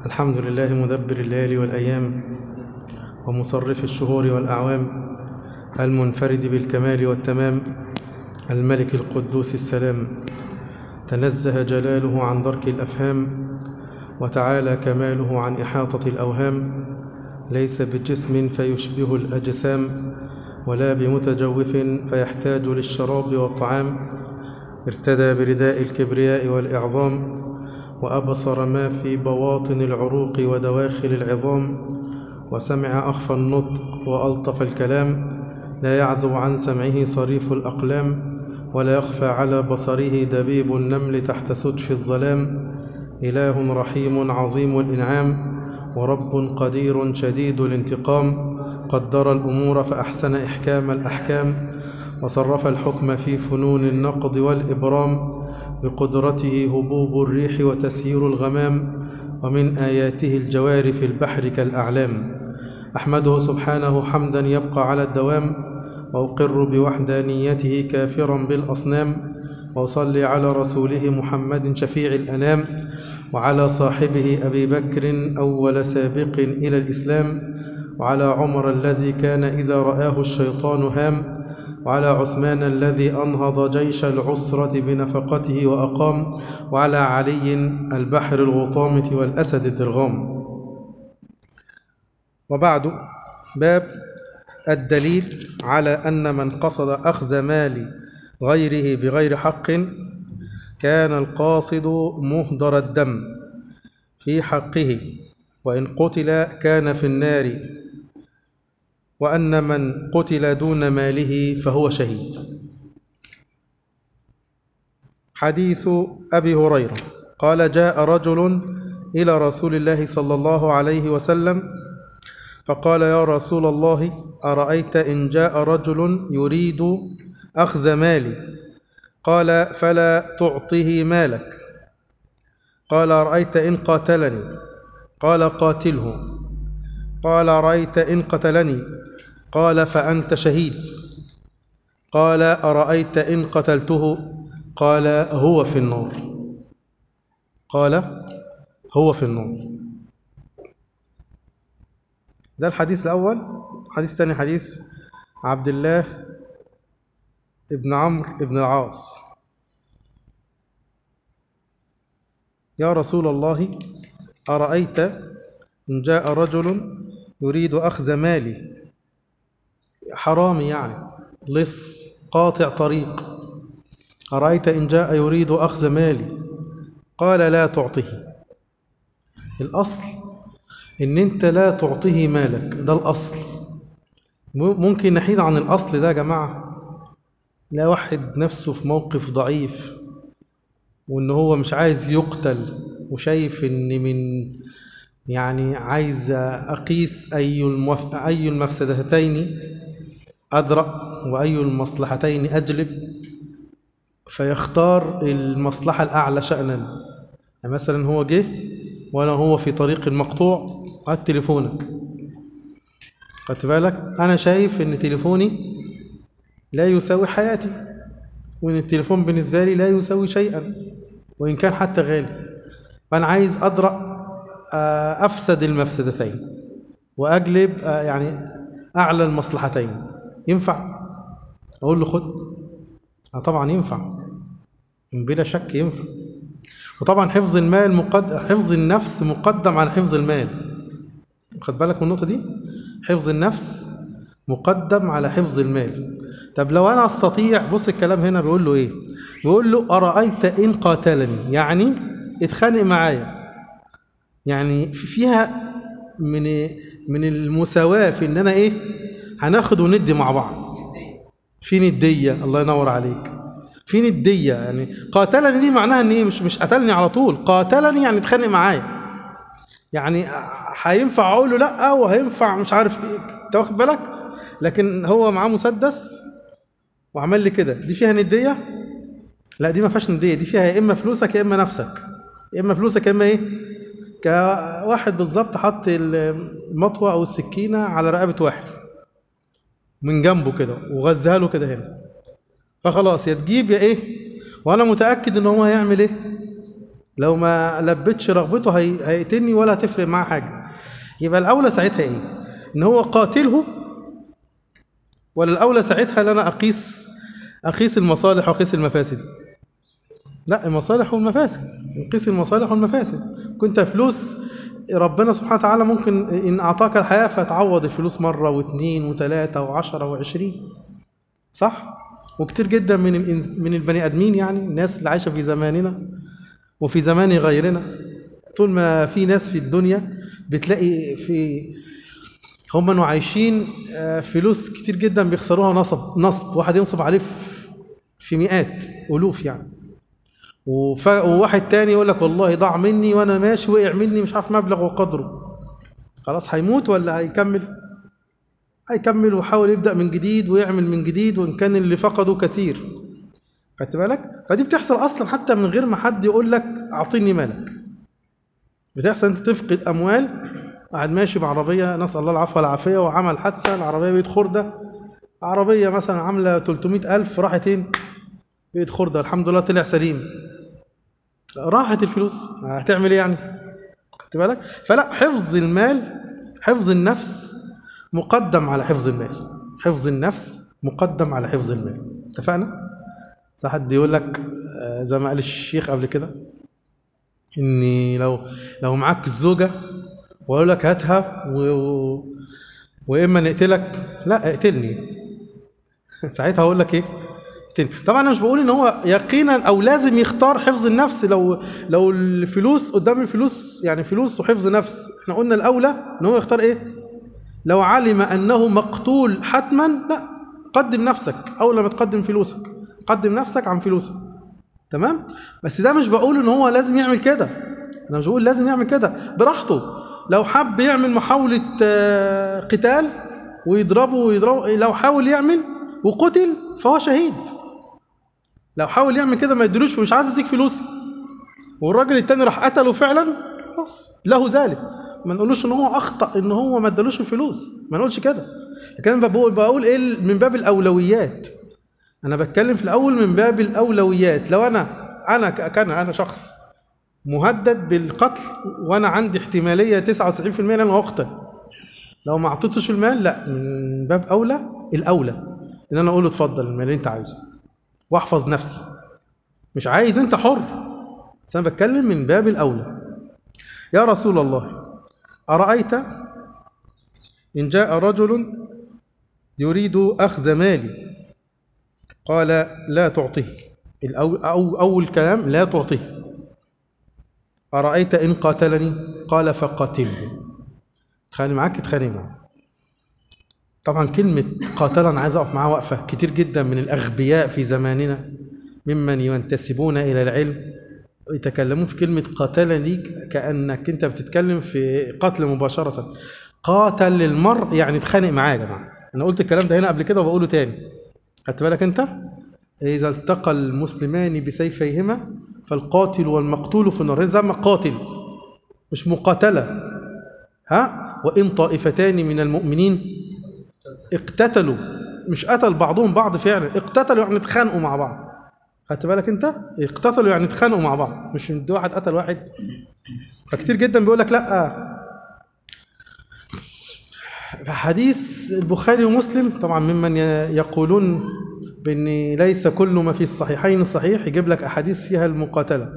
الحمد لله مدبر الليالي والأيام ومصرف الشهور والأعوام المنفرد بالكمال والتمام الملك القدوس السلام تنزه جلاله عن درك الأفهام وتعالى كماله عن إحاطة الأوهام ليس بجسم فيشبه الأجسام ولا بمتجوف فيحتاج للشراب والطعام ارتدى برداء الكبرياء والإعظام وأبصر ما في بواطن العروق ودواخل العظام وسمع أخفى النطق وألطف الكلام لا يعزو عن سمعه صريف الأقلام ولا يخفى على بصره دبيب النمل تحت سدف الظلام إله رحيم عظيم الإنعام ورب قدير شديد الانتقام قدر الأمور فأحسن إحكام الأحكام وصرف الحكم في فنون النقض والإبرام بقدرته هبوب الريح وتسيير الغمام ومن آياته الجوار في البحر كالأعلام أحمده سبحانه حمدا يبقى على الدوام وأقر بوحدانيته كافرا بالأصنام وأصلي على رسوله محمد شفيع الأنام وعلى صاحبه أبي بكر أول سابق إلى الإسلام وعلى عمر الذي كان إذا رآه الشيطان هام وعلى عثمان الذي أنهض جيش العسرة بنفقته وأقام وعلى علي البحر الغطامة والأسد الدرغام وبعد باب الدليل على أن من قصد أخذ مال غيره بغير حق كان القاصد مهدر الدم في حقه وإن قتل كان في النار وأن من قتل دون ماله فهو شهيد حديث أبي هريرة قال جاء رجل إلى رسول الله صلى الله عليه وسلم فقال يا رسول الله أرأيت إن جاء رجل يريد أخذ مالي قال فلا تعطه مالك قال أرأيت إن قاتلني قال قاتله قال أرأيت إن قتلني قال فأنت شهيد قال أرأيت إن قتلته قال هو في النار قال هو في النار ده الحديث الأول الحديث الثاني حديث عبد الله ابن عمرو ابن العاص يا رسول الله أرأيت إن جاء رجل يريد أخذ مالي حرامي يعني لص قاطع طريق أرأيت إن جاء يريد أخذ مالي قال لا تعطه الأصل إن أنت لا تعطيه مالك ده الأصل ممكن نحيد عن الأصل ده يا جماعة لا واحد نفسه في موقف ضعيف وإن هو مش عايز يقتل وشايف إن من يعني عايز أقيس أي المف... أي المفسدتين أدرأ وأي المصلحتين أجلب فيختار المصلحة الأعلى شأنا يعني مثلا هو جه وأنا هو في طريق المقطوع هات تليفونك خدت بالك أنا شايف إن تليفوني لا يساوي حياتي وإن التليفون بالنسبة لي لا يساوي شيئا وإن كان حتى غالي فأنا عايز أدرأ أفسد المفسدتين وأجلب يعني أعلى المصلحتين ينفع أقول له خد آه طبعا ينفع بلا شك ينفع وطبعا حفظ المال مقدم حفظ النفس مقدم على حفظ المال خد بالك من النقطة دي حفظ النفس مقدم على حفظ المال طب لو أنا أستطيع بص الكلام هنا بيقول له إيه بيقول له أرأيت إن قاتلني يعني اتخانق معايا يعني فيها من من المساواة في إن أنا إيه هناخد وندي مع بعض في ندية الله ينور عليك في ندية يعني قاتلني دي معناها ان ايه مش مش قتلني على طول قاتلني يعني اتخانق معايا يعني هينفع اقول له لا وهينفع مش عارف ايه انت واخد بالك لكن هو معاه مسدس وعمل لي كده دي فيها ندية لا دي ما فيهاش ندية دي فيها يا اما فلوسك يا اما نفسك يا اما فلوسك يا اما ايه كواحد بالظبط حط المطوة او السكينة على رقبة واحد من جنبه كده وغزها له كده هنا فخلاص يا تجيب يا ايه وانا متاكد ان هو هيعمل ايه لو ما لبتش رغبته هي... هيقتلني ولا هتفرق معاه حاجه يبقى الاولى ساعتها ايه ان هو قاتله ولا الاولى ساعتها ان انا اقيس اقيس المصالح واقيس المفاسد لا المصالح والمفاسد نقيس المصالح والمفاسد كنت فلوس ربنا سبحانه وتعالى ممكن ان اعطاك الحياه فتعوض الفلوس مره واثنين وثلاثه وعشره وعشرين صح وكتير جدا من الإنز... من البني ادمين يعني الناس اللي عايشه في زماننا وفي زمان غيرنا طول ما في ناس في الدنيا بتلاقي في هم انه عايشين آه، فلوس كتير جدا بيخسروها نصب نصب واحد ينصب عليه في- في مئات الوف يعني وف... وواحد تاني يقول لك والله ضاع مني وانا ماشي وقع مني مش عارف مبلغ وقدره خلاص هيموت ولا هيكمل هيكمل ويحاول يبدا من جديد ويعمل من جديد وان كان اللي فقده كثير خدت بالك فدي بتحصل اصلا حتى من غير ما حد يقول لك اعطيني مالك بتحصل انت تفقد اموال قاعد ماشي بعربيه نسال الله العفو والعافيه وعمل حادثه العربيه بقت خرده عربيه مثلا عامله 300000 راحت فين بقت خرده الحمد لله طلع سليم راحت الفلوس هتعمل ايه يعني خدت بالك فلا حفظ المال حفظ النفس مقدم على حفظ المال حفظ النفس مقدم على حفظ المال اتفقنا صح حد يقول لك آه، زي ما قال الشيخ قبل كده اني لو لو معاك الزوجه واقول لك هاتها و... و... واما نقتلك لا اقتلني ساعتها هقول لك ايه اقتلني طبعا انا مش بقول ان هو يقينا او لازم يختار حفظ النفس لو لو الفلوس قدام الفلوس يعني فلوس وحفظ نفس احنا قلنا الاولى ان هو يختار ايه لو علم انه مقتول حتما لا قدم نفسك اول ما تقدم فلوسك قدم نفسك عن فلوسك تمام بس ده مش بقول ان هو لازم يعمل كده انا مش بقول لازم يعمل كده براحته لو حب يعمل محاولة آه، قتال ويضربه ويضربه لو حاول يعمل وقتل فهو شهيد لو حاول يعمل كده ما يدلوش مش عايز يديك فلوس والراجل التاني راح قتله فعلا خلاص له ذلك ما نقولوش ان هو اخطا ان هو ما ادالوش الفلوس ما نقولش كده لكن انا بقول بقول ايه من باب الاولويات انا بتكلم في الاول من باب الاولويات لو انا انا ك- كان انا شخص مهدد بالقتل وانا عندي احتماليه 99% ان انا اقتل لو ما اعطيتش المال لا من باب اولى الاولى ان انا اقول له اتفضل المال اللي انت عايزه واحفظ نفسي مش عايز انت حر بس انا بتكلم من باب الاولى يا رسول الله ارايت ان جاء رجل يريد اخذ مالي قال لا تعطيه الأول أو أول كلام لا تعطيه أرأيت إن قاتلني قال فقاتله تخاني معاك تخاني معاه طبعا كلمة قاتل أنا عايز أقف معاه وقفة كتير جدا من الأغبياء في زماننا ممن ينتسبون إلى العلم يتكلمون في كلمة قاتل دي كأنك أنت بتتكلم في قتل مباشرة قاتل المرء يعني اتخانق معاه يا جماعة أنا قلت الكلام ده هنا قبل كده وبقوله تاني خدت بالك أنت؟ إذا التقى المسلمان بسيفيهما فالقاتل والمقتول في النار زي ما قاتل مش مقاتلة ها وإن طائفتان من المؤمنين اقتتلوا مش قتل بعضهم بعض فعلا اقتتلوا يعني اتخانقوا مع بعض خدت بالك انت اقتتلوا يعني اتخانقوا مع بعض مش ده واحد قتل واحد فكتير جدا بيقول لك لا في حديث البخاري ومسلم طبعا ممن ي- يقولون بان ليس كل ما في الصحيحين صحيح يجيب لك احاديث فيها المقاتله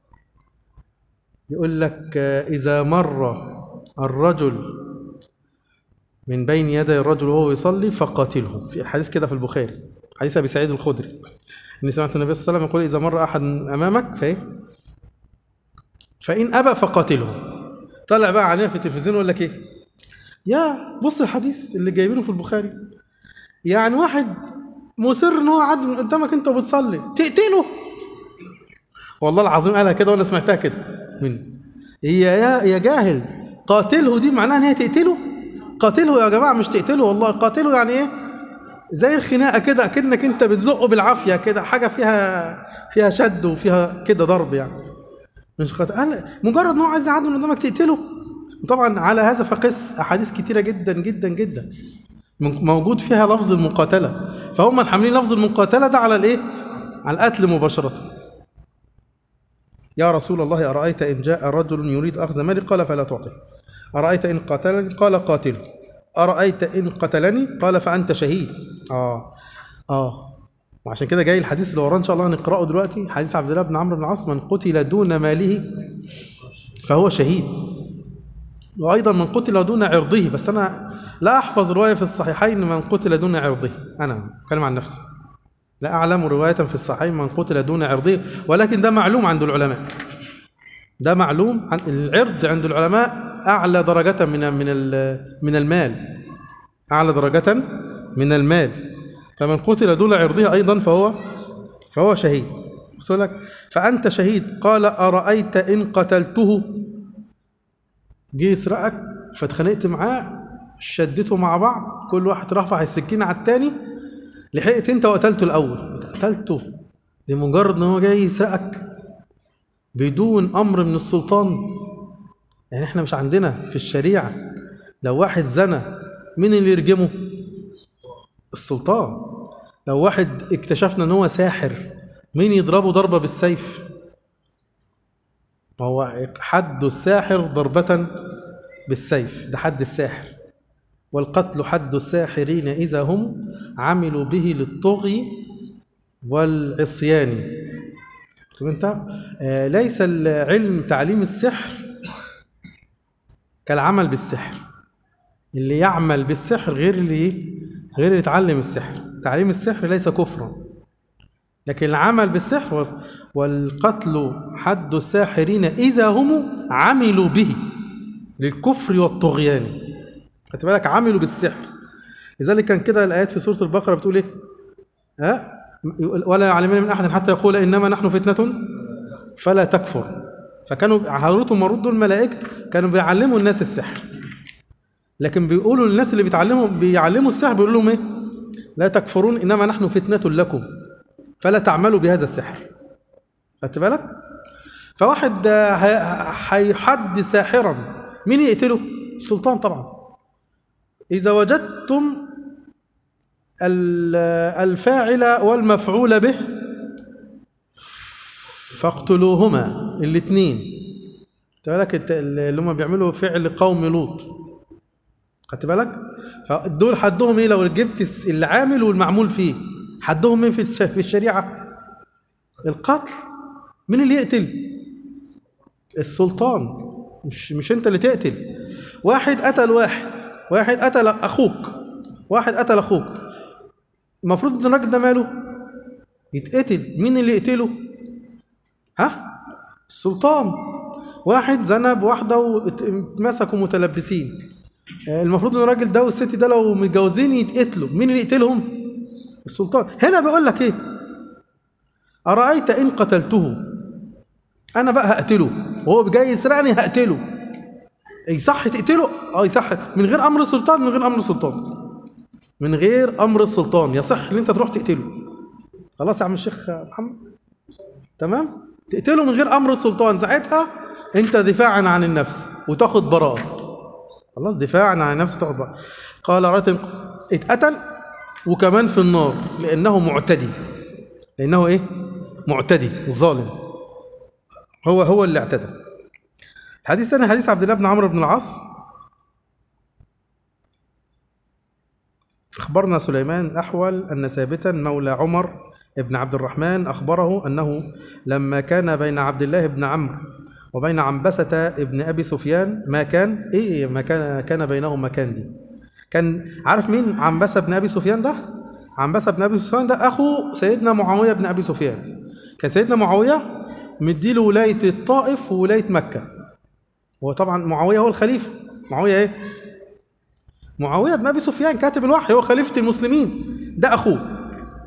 يقول لك آه، اذا مر الرجل من بين يدي الرجل وهو يصلي فقاتله في حديث كده في البخاري حديث ابي سعيد الخدري اني سمعت النبي صلى الله عليه وسلم يقول اذا مر احد امامك فايه فان ابى فقاتله طلع بقى علينا في التلفزيون يقول لك ايه يا بص الحديث اللي جايبينه في البخاري يعني واحد مصر ان هو عدى من قدامك انت وبتصلي تقتله والله العظيم قالها كده وانا سمعتها كده من هي يا يا جاهل قاتله دي معناها ان هي تقتله قاتله يا جماعه مش تقتله والله قاتله يعني ايه زي الخناقه كده اكنك انت بتزقه بالعافيه كده حاجه فيها فيها شد وفيها كده ضرب يعني مش قاتل قال مجرد ان هو عايز يعدي من قدامك تقتله وطبعا على هذا فقس احاديث كتيره جدا جدا جدا من- موجود فيها لفظ المقاتله فهم حاملين لفظ المقاتله ده على الايه على القتل مباشره يا رسول الله أرأيت إن جاء رجل يريد أخذ مالي قال فلا تعطه أرأيت إن قتلني قال قاتله أرأيت إن قتلني قال فأنت شهيد آه آه وعشان كده جاي الحديث اللي وراه إن شاء الله هنقرأه دلوقتي حديث عبد الله بن عمرو بن العاص من قتل دون ماله فهو شهيد وأيضا من قتل دون عرضه بس أنا لا أحفظ رواية في الصحيحين من قتل دون عرضه أنا أتكلم عن نفسي لا أعلم رواية في الصحيحين من قتل دون عرضه ولكن ده معلوم عند العلماء ده معلوم عن العرض عند العلماء أعلى درجة من من ال- من المال أعلى درجة من المال فمن قتل دون عرضه أيضا فهو فهو شهيد وصل لك فأنت شهيد قال أرأيت إن قتلته جه يسرقك فاتخانقت معاه شدته مع بعض كل واحد رفع السكينة على التاني لحقت انت وقتلته الأول قتلته لمجرد ان هو جاي يسرقك بدون أمر من السلطان يعني احنا مش عندنا في الشريعة لو واحد زنى مين اللي يرجمه السلطان لو واحد اكتشفنا ان هو ساحر مين يضربه ضربة بالسيف هو حد الساحر ضربة بالسيف ده حد الساحر والقتل حد الساحرين إذا هم عملوا به للطغي والعصيان طب انت آه ليس العلم تعليم السحر كالعمل بالسحر اللي يعمل بالسحر غير اللي غير اللي يتعلم السحر تعليم السحر ليس كفرا لكن العمل بالسحر وال- والقتل حد الساحرين إذا هم عملوا به للكفر والطغيان خدت بالك عملوا بالسحر لذلك كان كده الآيات في سورة البقرة بتقول إيه؟ ها؟ ولا يعلمون من أحد حتى يقول إنما نحن فتنة فلا تكفر فكانوا هاروت وماروت دول الملائكة كانوا بيعلموا الناس السحر لكن بيقولوا للناس اللي بيتعلموا بيعلموا السحر بيقولوا لهم ايه؟ لا تكفرون انما نحن فتنة لكم فلا تعملوا بهذا السحر. خدت بالك؟ فواحد آه، هي- هيحد ساحرا مين يقتله؟ السلطان طبعا. إذا وجدتم ال- الفاعل والمفعول به فاقتلوهما الاثنين خدت بالك الت- اللي هم بيعملوا فعل قوم لوط خدت بالك فدول حدهم ايه لو جبت الس- العامل والمعمول فيه حدهم ايه في الش- في الشريعه القتل مين اللي يقتل السلطان مش مش انت اللي تقتل واحد قتل واحد واحد قتل اخوك واحد قتل اخوك المفروض ان الراجل ده ماله يتقتل مين اللي يقتله ها السلطان واحد زنى بواحده واتمسكوا متلبسين آه، المفروض ان الراجل ده والست ده لو متجوزين يتقتلوا مين اللي يقتلهم السلطان هنا بيقول لك ايه ارايت ان قتلته انا بقى هقتله وهو جاي يسرقني هقتله يصح تقتله اه يصح من غير امر السلطان من غير امر السلطان من غير امر السلطان يصح ان انت تروح تقتله خلاص يا عم الشيخ محمد تمام تقتله من غير امر السلطان ساعتها انت دفاعا عن النفس وتاخد براءه خلاص دفاعا عن النفس تاخد براءه قال رات اتقتل وكمان في النار لانه معتدي لانه ايه معتدي ظالم هو هو اللي اعتدى الحديث الثاني حديث عبد الله بن عمرو بن العاص أخبرنا سليمان أحول أن ثابتا مولى عمر بن عبد الرحمن أخبره أنه لما كان بين عبد الله بن عمرو وبين عنبسة ابن أبي سفيان ما كان إيه ما كان كان بينهم مكان دي كان عارف مين عنبسة بن أبي سفيان ده عنبسة بن أبي سفيان ده أخو سيدنا معاوية بن أبي سفيان كان سيدنا معاوية مديله ولاية الطائف وولاية مكة هو طبعا معاوية هو الخليفة معاوية إيه معاوية بن أبي سفيان كاتب الوحي هو خليفة المسلمين ده أخوه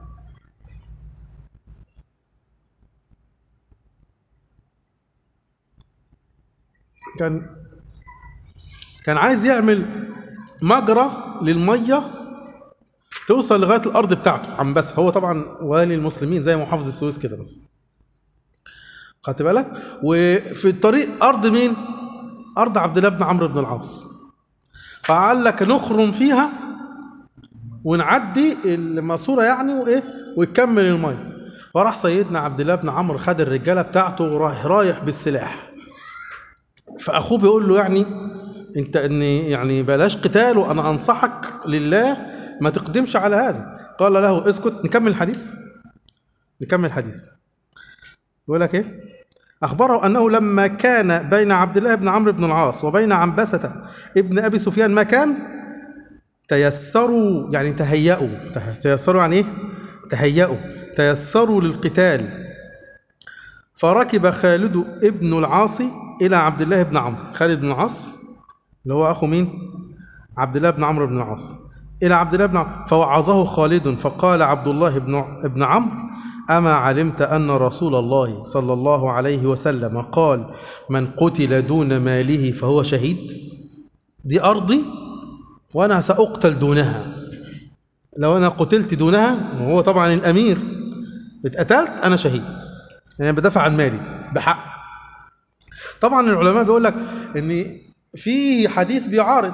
كان كان عايز يعمل مجرى للمية توصل لغاية الأرض بتاعته عم بس هو طبعا والي المسلمين زي محافظ السويس كده بس خدت بالك وفي الطريق أرض مين أرض عبد الله بن عمرو بن العاص فقال لك نخرم فيها ونعدي الماسوره يعني وايه ويكمل الميه وراح سيدنا عبد الله بن عمرو خد الرجاله بتاعته وراح رايح بالسلاح فاخوه بيقول له يعني انت اني يعني بلاش قتال وانا انصحك لله ما تقدمش على هذا قال له اسكت نكمل الحديث نكمل الحديث يقول لك ايه اخبره انه لما كان بين عبد الله بن عمرو بن العاص وبين عنبسه ابن ابي سفيان مكان تيسروا يعني تهيأوا ته- تيسروا يعني ايه تهيأوا تيسروا للقتال فركب خالد ابن العاص الى عبد الله بن عمرو خالد بن العاص اللي هو اخو مين عبد الله بن عمرو بن العاص الى عبد الله بن عمرو فوعظه خالد فقال عبد الله بن ابن عمرو اما علمت ان رسول الله صلى الله عليه وسلم قال من قتل دون ماله فهو شهيد دي ارضي وانا ساقتل دونها لو انا قتلت دونها وهو طبعا الامير اتقتلت انا شهيد يعني بدافع عن مالي بحق طبعا العلماء بيقول لك ان في حديث بيعارض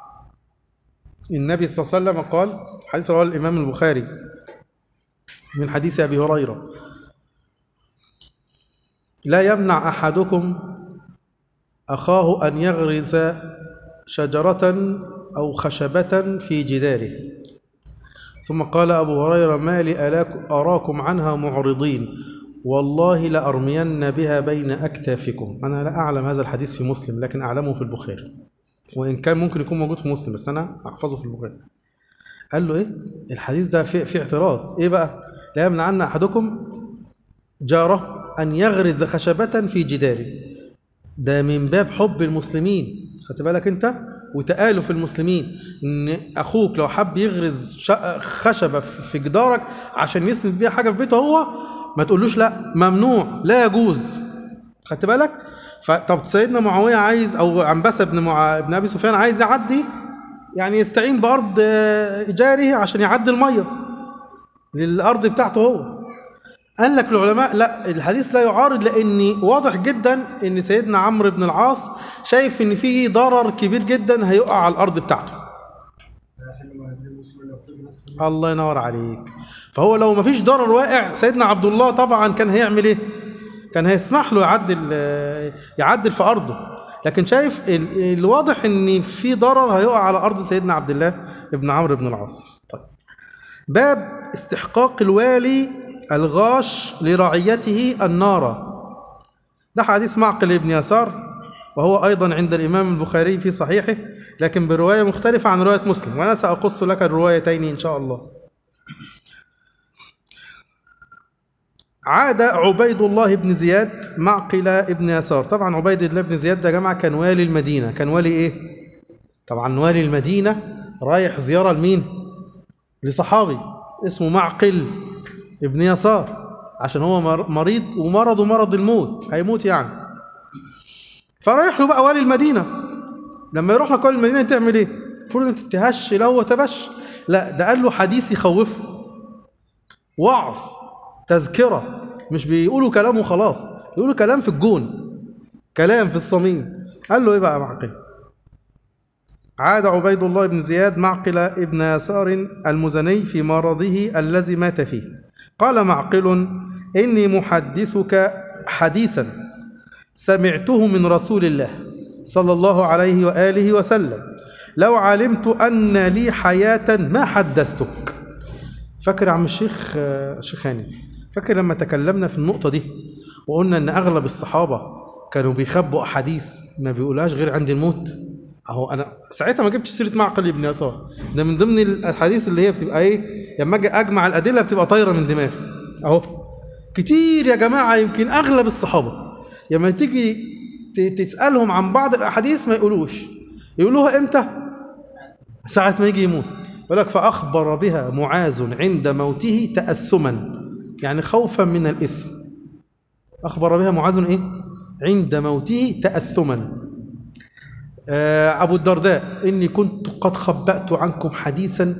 النبي صلى الله عليه وسلم قال حديث رواه الامام البخاري من حديث ابي هريره لا يمنع احدكم اخاه ان يغرز شجره او خشبه في جداره ثم قال أبو هريرة ما لي ألاك- أراكم عنها معرضين والله لأرمين بها بين أكتافكم أنا لا أعلم هذا الحديث في مسلم لكن أعلمه في البخاري وإن كان ممكن يكون موجود في مسلم بس أنا أحفظه في البخاري قال له إيه الحديث ده في, في اعتراض إيه بقى لا يمنعن أحدكم جاره أن يغرز خشبة في جداره ده من باب حب المسلمين خدت بالك انت وتآلف المسلمين ان اخوك لو حب يغرز شق- خشبه في في جدارك عشان يسند بيها حاجه في بيته هو ما تقولوش لا ممنوع لا يجوز خدت بالك فطب سيدنا معاويه عايز او عنبسه بن مع... ابن ابي سفيان عايز يعدي يعني يستعين بارض آه، جاره عشان يعدي الميه للارض بتاعته هو قال لك العلماء لا الحديث لا يعارض لان واضح جدا ان سيدنا عمرو بن العاص شايف ان في ضرر كبير جدا هيقع على الارض بتاعته الله ينور عليك فهو لو ما فيش ضرر واقع سيدنا عبد الله طبعا كان هيعمل ايه كان هيسمح له يعدل يعدل في ارضه لكن شايف ال- الواضح ان في ضرر هيقع على ارض سيدنا عبد الله ابن عمرو بن العاص طيب باب استحقاق الوالي الغاش لرعيته النار ده حديث معقل بن يسار وهو أيضا عند الإمام البخاري في صحيحه لكن برواية مختلفة عن رواية مسلم وأنا سأقص لك الروايتين إن شاء الله عاد عبيد الله بن زياد معقل ابن يسار طبعا عبيد الله بن زياد ده يا جماعة كان والي المدينة كان والي إيه؟ طبعا والي المدينة رايح زيارة لمين؟ لصحابي اسمه معقل ابن يسار عشان هو مر- مريض ومرضه مرض الموت هيموت يعني فرايح له بقى والي المدينة لما يروح لك والي المدينة تعمل ايه؟ المفروض انت تهش له وتبش لا ده قال له حديث يخوفه وعظ تذكرة مش بيقولوا كلام وخلاص يقولوا كلام في الجون كلام في الصميم قال له ايه بقى يا معقل عاد عبيد الله بن زياد معقل ابن يسار المزني في مرضه الذي مات فيه قال معقل إني محدثك حديثا سمعته من رسول الله صلى الله عليه وآله وسلم لو علمت أن لي حياة ما حدثتك فاكر يا عم الشيخ آه، شيخ هاني فاكر لما تكلمنا في النقطة دي وقلنا إن أغلب الصحابة كانوا بيخبوا أحاديث ما بيقولهاش غير عند الموت أهو أنا ساعتها ما جبتش سيرة معقل ابن يسار ده من ضمن الأحاديث اللي هي بتبقى إيه لما أجي أجمع الأدلة بتبقى طايرة من دماغي أهو كتير يا جماعة يمكن أغلب الصحابة لما تيجي ت- تسألهم عن بعض الأحاديث ما يقولوش يقولوها إمتى؟ ساعة ما يجي يموت يقول لك فأخبر بها معاذ عند موته تأثما يعني خوفا من الإثم أخبر بها معاذ إيه؟ عند موته تأثما آه، أبو الدرداء إني كنت قد خبأت عنكم حديثا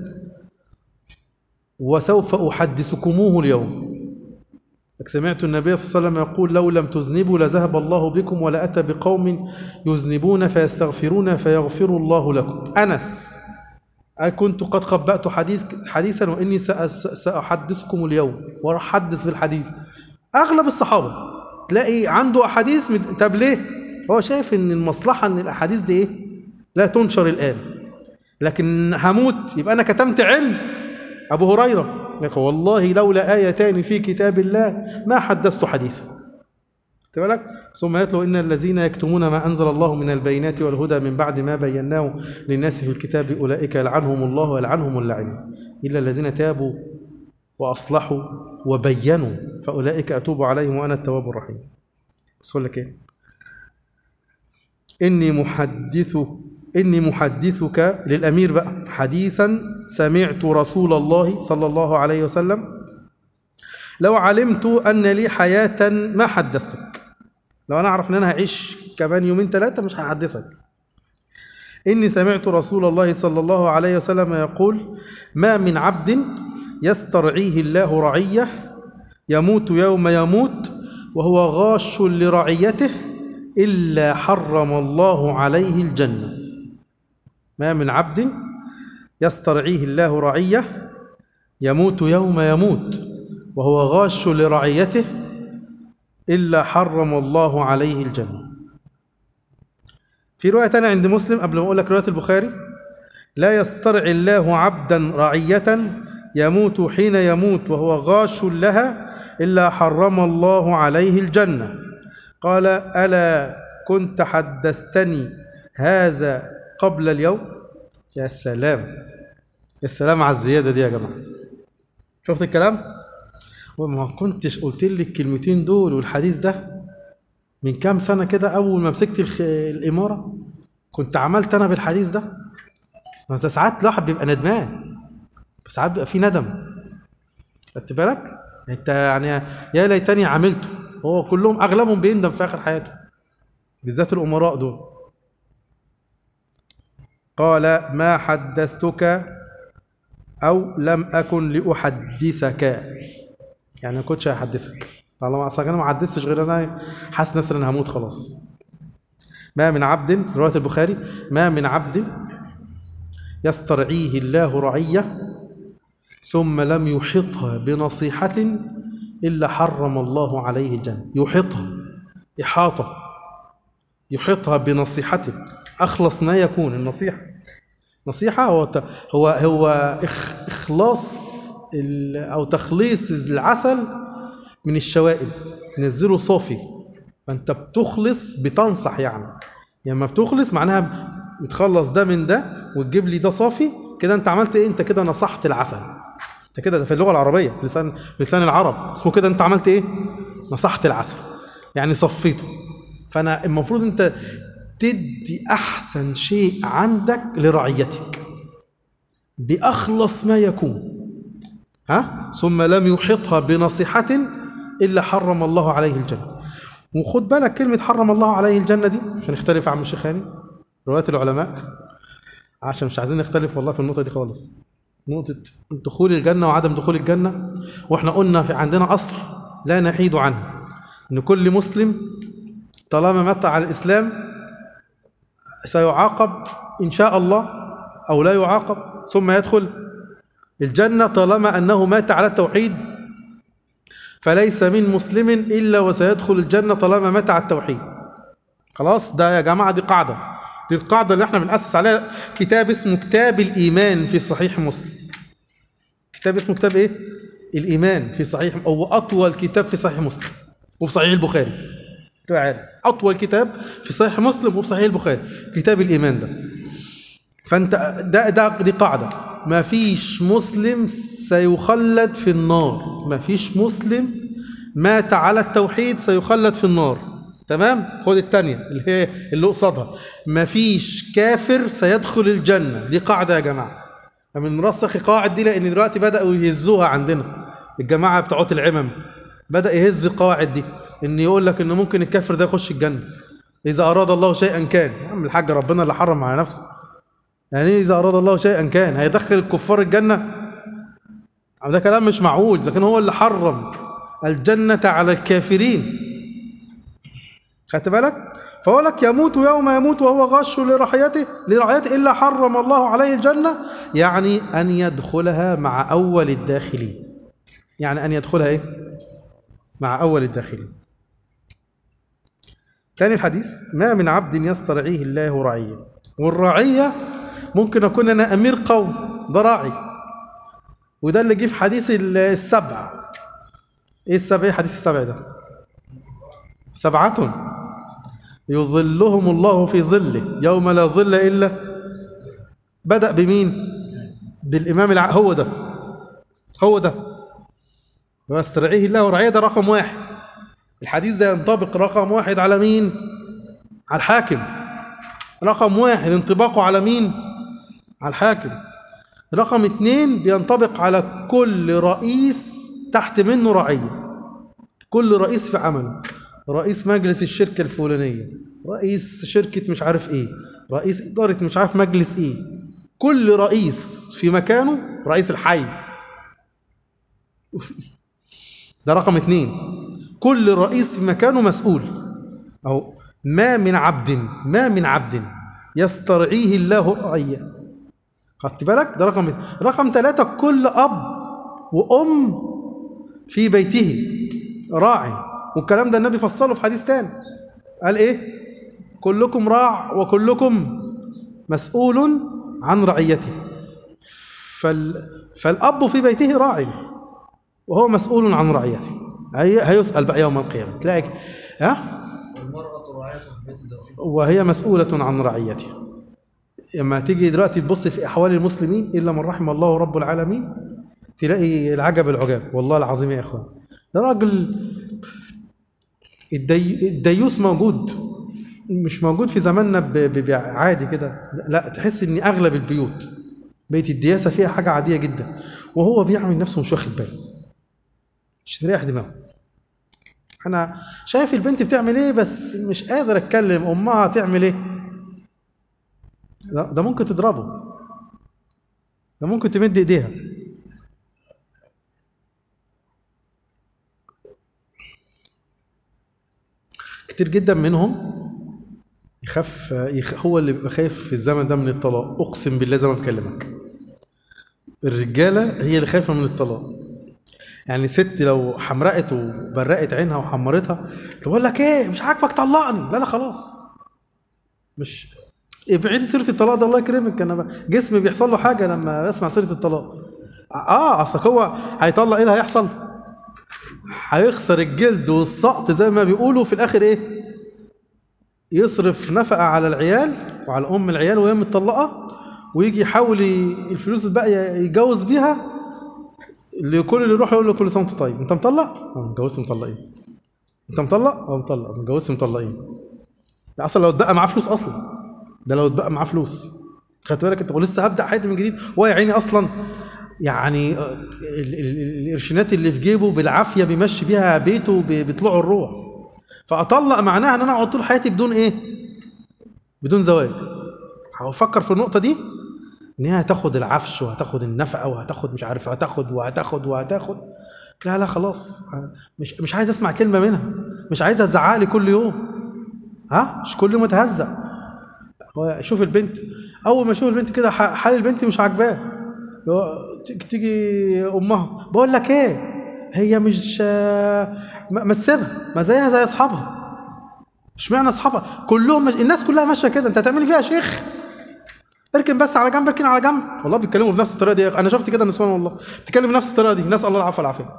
وسوف أحدثكموه اليوم سمعت النبي صلى الله عليه وسلم يقول لو لم تذنبوا لذهب الله بكم ولأتى بقوم يذنبون فيستغفرون فيغفر الله لكم أنس أنا كنت قد خبأت حديث حديثا وإني سأس- سأحدثكم اليوم وأحدث بالحديث أغلب الصحابة تلاقي عنده أحاديث من... طب ليه؟ هو شايف إن المصلحة إن الأحاديث دي إيه؟ لا تنشر الآن لكن هموت يبقى أنا كتمت علم أبو هريرة يقول والله لولا آيتان في كتاب الله ما حدثت حديثا خدت بالك ثم يتلو ان الذين يكتمون ما انزل الله من البينات والهدى من بعد ما بيناه للناس في الكتاب اولئك يلعنهم الله ويلعنهم اللاعنون الا الذين تابوا واصلحوا وبينوا فاولئك اتوب عليهم وانا التواب الرحيم بص لك ايه اني محدث اني محدثك للامير بقى حديثا سمعت رسول الله صلى الله عليه وسلم لو علمت ان لي حياه ما حدثتك لو انا اعرف ان انا هعيش كمان يومين ثلاثه مش هحدثك اني سمعت رسول الله صلى الله عليه وسلم يقول ما من عبد يسترعيه الله رعيه يموت يوم يموت وهو غاش لرعيته الا حرم الله عليه الجنه ما من عبد يسترعيه الله رعيه يموت يوم يموت وهو غاش لرعيته إلا حرم الله عليه الجنة في رواية تانية عند مسلم قبل ما أقول لك رواية البخاري لا يسترعي الله عبدا رعية يموت حين يموت وهو غاش لها إلا حرم الله عليه الجنة قال ألا كنت حدثتني هذا قبل اليوم يا سلام يا سلام على الزيادة دي يا جماعة شفت الكلام؟ وما كنتش قلت لي الكلمتين دول والحديث ده من كام سنة كده أول ما مسكت الخ... الإمارة كنت عملت أنا بالحديث ده ما أنت ساعات الواحد بيبقى ندمان بس ساعات بيبقى فيه ندم خدت بالك؟ أنت يعني يا ليتني عملته هو كلهم أغلبهم بيندم في آخر حياته بالذات الأمراء دول قال ما حدثتك أو لم أكن لأحدثك يعني ما كنتش هحدثك طالما اصلا انا ما حدثتش غير انا حاسس نفسي ان انا هموت خلاص ما من عبد روايه البخاري ما من عبد يسترعيه الله رعيه ثم لم يحطها بنصيحه الا حرم الله عليه الجنه يحطها احاطه يحطها بنصيحته اخلص ما يكون النصيحه نصيحه هو ت- هو هو إخ اخلاص ال- او تخليص العسل من الشوائب تنزله صافي فانت بتخلص بتنصح يعني يعني لما بتخلص معناها بتخلص ده من ده وتجيب لي ده صافي كده انت عملت ايه انت كده نصحت العسل انت كده ده في اللغه العربيه في لسان في لسان العرب اسمه كده انت عملت ايه نصحت العسل يعني صفيته فانا المفروض انت تدي احسن شيء عندك لرعيتك باخلص ما يكون ها ثم لم يحطها بنصيحة إلا حرم الله عليه الجنة وخد بالك كلمة حرم الله عليه الجنة دي عشان نختلف عن الشيخاني رواية العلماء عشان مش عايزين نختلف والله في النقطة دي خالص نقطة دخول الجنة وعدم دخول الجنة واحنا قلنا في عندنا أصل لا نحيد عنه إن كل مسلم طالما مات على الإسلام سيعاقب إن شاء الله أو لا يعاقب ثم يدخل الجنة طالما أنه مات على التوحيد فليس من مسلم إلا وسيدخل الجنة طالما مات على التوحيد خلاص ده يا جماعة دي قاعدة دي القاعدة اللي احنا بنأسس عليها كتاب اسمه كتاب الإيمان في صحيح مسلم كتاب اسمه كتاب ايه؟ الإيمان في صحيح أو أطول كتاب في صحيح مسلم وفي صحيح البخاري تبقى عارف أطول كتاب في صحيح مسلم وفي صحيح البخاري كتاب الإيمان ده فانت ده ده دي قاعده ما فيش مسلم سيخلد في النار ما فيش مسلم مات على التوحيد سيخلد في النار تمام خد الثانيه اللي هي اللي قصادها ما فيش كافر سيدخل الجنه دي قاعده يا جماعه من مرسخ قواعد دي لان دلوقتي بداوا يهزوها عندنا الجماعه بتوع العمم بدا يهز القواعد دي ان يقول لك ان ممكن الكافر ده يخش الجنه اذا اراد الله شيئا كان يا عم الحاج ربنا اللي حرم على نفسه يعني إيه إذا أراد الله شيئا كان هيدخل الكفار الجنة ده كلام مش معقول إذا كان هو اللي حرم الجنة على الكافرين خدت بالك فقول لك يموت يوم يموت وهو غش لرعيته لرعيته إلا حرم الله عليه الجنة يعني أن يدخلها مع أول الداخلين يعني أن يدخلها إيه؟ مع أول الداخلين ثاني الحديث ما من عبد يسترعيه الله رعية والرعية ممكن أكون أنا أمير قوم ده راعي وده اللي جه في حديث ال- السبع ايه السبع ايه حديث السبع ده سبعة يظلهم الله في ظله يوم لا ظل إلا بدأ بمين بالإمام الع... هو ده هو ده واسترعيه الله رعية ده رقم واحد الحديث ده ينطبق رقم واحد على مين على الحاكم رقم واحد انطباقه على مين على الحاكم رقم اتنين بينطبق على كل رئيس تحت منه رعية كل رئيس في عمله رئيس مجلس الشركة الفلانية رئيس شركة مش عارف ايه رئيس إدارة مش عارف مجلس ايه كل رئيس في مكانه رئيس الحي ده رقم اتنين كل رئيس في مكانه مسؤول أو ما من عبد ما من عبد يسترعيه الله رعية خدت بالك ده رقم رقم ثلاثة كل أب وأم في بيته راعي والكلام ده النبي فصله في حديث تاني قال ايه كلكم راع وكلكم مسؤول عن رعيته فال... فالأب في بيته راعي وهو مسؤول عن رعيته هي... هيسأل بقى يوم القيامة تلاقي ها والمرأة راعية في بيت زوجها وهي مسؤولة عن رعيتها لما تيجي دلوقتي تبص في أحوال المسلمين إلا من رحم الله رب العالمين تلاقي العجب العجاب والله العظيم يا إخوان ده راجل الدي... الديوس موجود مش موجود في زماننا ب... ب... ب- عادي كده لا تحس ان اغلب البيوت بيت الدياسه فيها حاجه عاديه جدا وهو بيعمل نفسه مش واخد باله مش مريح دماغه انا شايف البنت بتعمل ايه بس مش قادر اتكلم امها تعمل ايه ده, ده ممكن تضربه ده ممكن تمد ايديها كتير جدا منهم يخاف يخ... هو اللي بيبقى خايف في الزمن ده من الطلاق اقسم بالله زي ما بكلمك الرجاله هي اللي خايفه من الطلاق يعني ست لو حمرقت وبرقت عينها وحمرتها تقول لك ايه مش عاجبك طلقني لا لا خلاص مش ابعدي سيره الطلاق ده الله يكرمك انا ب- جسمي بيحصل له حاجه لما بسمع سيره الطلاق اه اصل هو هيطلق ايه اللي هيحصل هيخسر الجلد والسقط زي ما بيقولوا في الاخر ايه يصرف نفقه على العيال وعلى ام العيال وهي متطلقه ويجي يحاول ي- الفلوس الباقيه يتجوز بيها اللي كل اللي يروح يقول له كل سنه وانت طيب انت مطلق؟ اه متجوزت مطلقين انت مطلق؟ اه مطلق متجوزت مطلقين ده اصلا لو اتبقى معاه فلوس اصلا ده لو اتبقى معاه فلوس خدت بالك انت ولسه هبدا حياتي من جديد وهو يا عيني اصلا يعني آه، ال- ال- ال- القرشينات اللي في جيبه بالعافيه بيمشي بيها بيته ب- بيطلعوا الروح فاطلق معناها ان انا اقعد طول حياتي بدون ايه؟ بدون زواج هفكر في النقطه دي ان هي هتاخد العفش وهتاخد النفقه وهتاخد مش عارف هتاخد وهتاخد وهتاخد لا لا خلاص مش مش عايز اسمع كلمه منها مش عايزها تزعق لي كل يوم ها مش كل يوم اتهزق هو شوف البنت اول ما اشوف البنت كده ح- حال البنت مش عاجباه هو ت- تيجي امها بقول لك ايه هي مش آه، ما ما تسيبها ما زيها زي اصحابها اشمعنى اصحابها كلهم مش... الناس كلها ماشيه كده انت هتعمل فيها يا شيخ اركن بس على جنب اركن على جنب والله بيتكلموا بنفس الطريقه دي انا شفت كده نسوان والله بتتكلم بنفس الطريقه دي نسال الله العفو والعافيه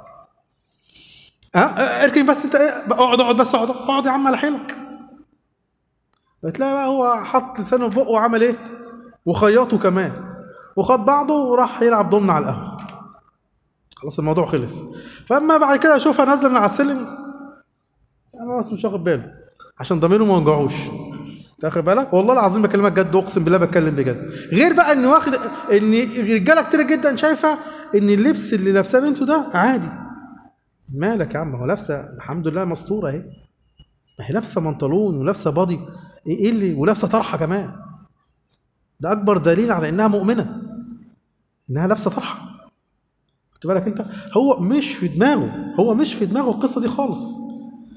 ها اركن بس انت ايه اقعد اقعد بس اقعد اقعد يا عم على حيلك بتلاقي بقى هو حط لسانه في بقه وعمل ايه وخيطه كمان وخد بعضه وراح يلعب ضمن على القهوه خلاص الموضوع خلص فاما بعد كده اشوفها نازله من على السلم انا بس مش واخد باله عشان ضميره ما يوجعوش تاخد بالك والله العظيم بكلمك جد اقسم بالله بتكلم بجد غير بقى ان واخد ان رجاله كتير جدا شايفه ان اللبس اللي لابساه بنته ده عادي مالك يا عم هو لابسه الحمد لله مستوره اهي ما هي لابسه بنطلون ولابسه بادي ايه إيه اللي ولابسه طرحه كمان ده اكبر دليل على انها مؤمنه انها لابسه طرحه خد بالك انت هو مش في دماغه هو مش في دماغه القصه دي خالص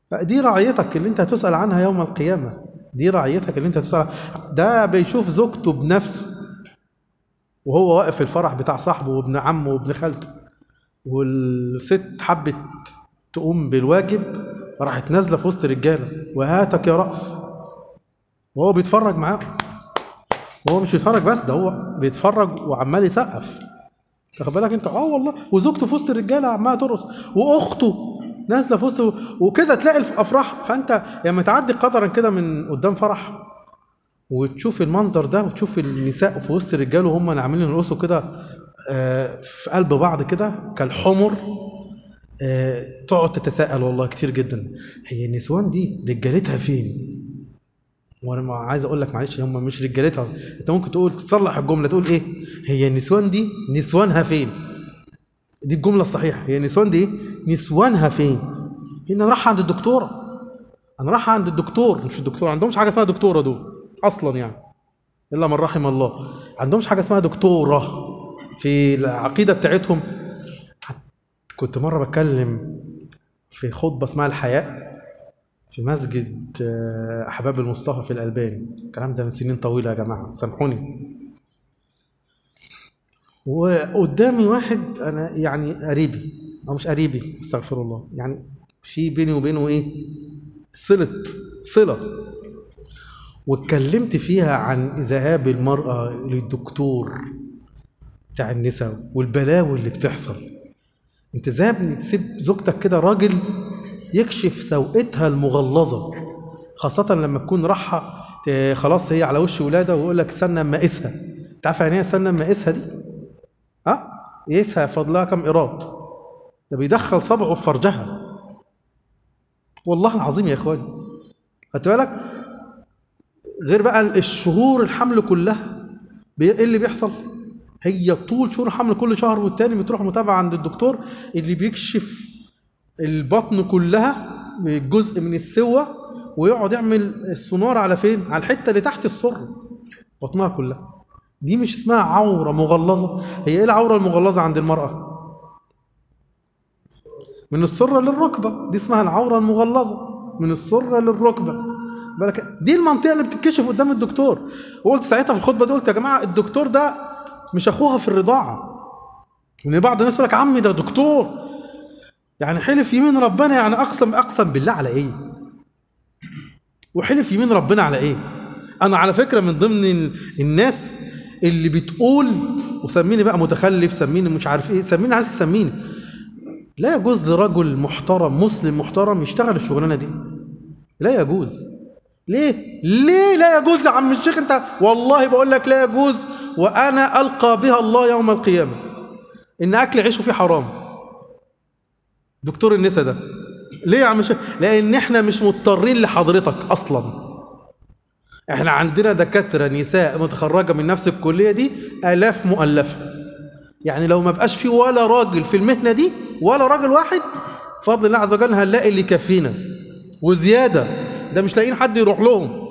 دي رعيتك اللي انت هتسأل عنها يوم القيامة دي رعيتك اللي انت هتسأل عنها. ده بيشوف زوجته بنفسه وهو واقف في الفرح بتاع صاحبه وابن عمه وابن خالته والست حبت تقوم بالواجب راحت نازله في وسط الرجاله وهاتك يا رأس وهو بيتفرج معاهم وهو مش بيتفرج بس ده هو بيتفرج وعمال يسقف تاخد بالك انت اه والله وزوجته في وسط الرجاله عماله ترقص واخته نازله في وسط وكده تلاقي الافراح فانت لما تعدي قدرا كده من قدام فرح وتشوف المنظر ده وتشوف النساء في وسط الرجال وهم عاملين يرقصوا كده آه، في قلب بعض كده كالحمر آه، تقعد تتساءل والله كتير جدا هي النسوان دي رجالتها فين؟ وانا ما عايز اقول لك معلش هم مش رجالتها انت ممكن تقول تصلح الجمله تقول ايه؟ هي النسوان دي نسوانها فين؟ دي الجمله الصحيحه هي النسوان دي ايه؟ نسوانها فين؟ انا رايحه عند الدكتوره انا رايحه عند الدكتور مش الدكتور عندهمش حاجه اسمها دكتوره دول اصلا يعني الا من رحم الله عندهمش حاجه اسمها دكتوره في العقيده بتاعتهم كنت مره بتكلم في خطبه اسمها الحياء في مسجد آه، احباب المصطفى في الالباني الكلام ده من سنين طويله يا جماعه سامحوني وقدامي واحد انا يعني قريبي او مش قريبي استغفر الله يعني في بيني وبينه ايه صله صله واتكلمت فيها عن ذهاب المراه للدكتور بتاع النساء والبلاوي اللي بتحصل انت ازاي يا ابني تسيب زوجتك كده راجل يكشف سوءتها المغلظه خاصه لما تكون راحه ت- خلاص هي على وش ولاده ويقول لك استنى اما اقيسها انت عارف يعني ايه استنى اما اقيسها دي ها يقيسها فضلها كم ايراد ده بيدخل صبعه في فرجها والله العظيم يا اخواني خدت بالك غير بقى الشهور الحمل كلها بي- ايه اللي بيحصل هي طول شهور الحمل كل شهر والتاني بتروح متابعه عند الدكتور اللي بيكشف البطن كلها جزء من السوة ويقعد يعمل السونار على فين على الحته اللي تحت السر بطنها كلها دي مش اسمها عوره مغلظه هي ايه العوره المغلظه عند المراه من السره للركبه دي اسمها العوره المغلظه من السره للركبه بالك دي المنطقه اللي بتتكشف قدام الدكتور وقلت ساعتها في الخطبه دي قلت يا جماعه الدكتور ده مش اخوها في الرضاعه ان بعض الناس يقول لك عمي ده دكتور يعني حلف يمين ربنا يعني اقسم اقسم بالله على ايه وحلف يمين ربنا على ايه انا على فكره من ضمن ال- الناس اللي بتقول وسميني بقى متخلف سميني مش عارف ايه سميني عايز تسميني لا يجوز لرجل محترم مسلم محترم يشتغل الشغلانه دي لا يجوز ليه ليه لا يجوز يا عم الشيخ انت والله بقول لك لا يجوز وانا القى بها الله يوم القيامه ان اكل عيشه فيه حرام دكتور النساء ده ليه يا عم الشيخ لان احنا مش مضطرين لحضرتك اصلا احنا عندنا دكاتره نساء متخرجه من نفس الكليه دي الاف مؤلفه يعني لو ما بقاش في ولا راجل في المهنه دي ولا راجل واحد بفضل الله عز وجل هنلاقي اللي يكفينا وزياده ده مش لاقيين حد يروح لهم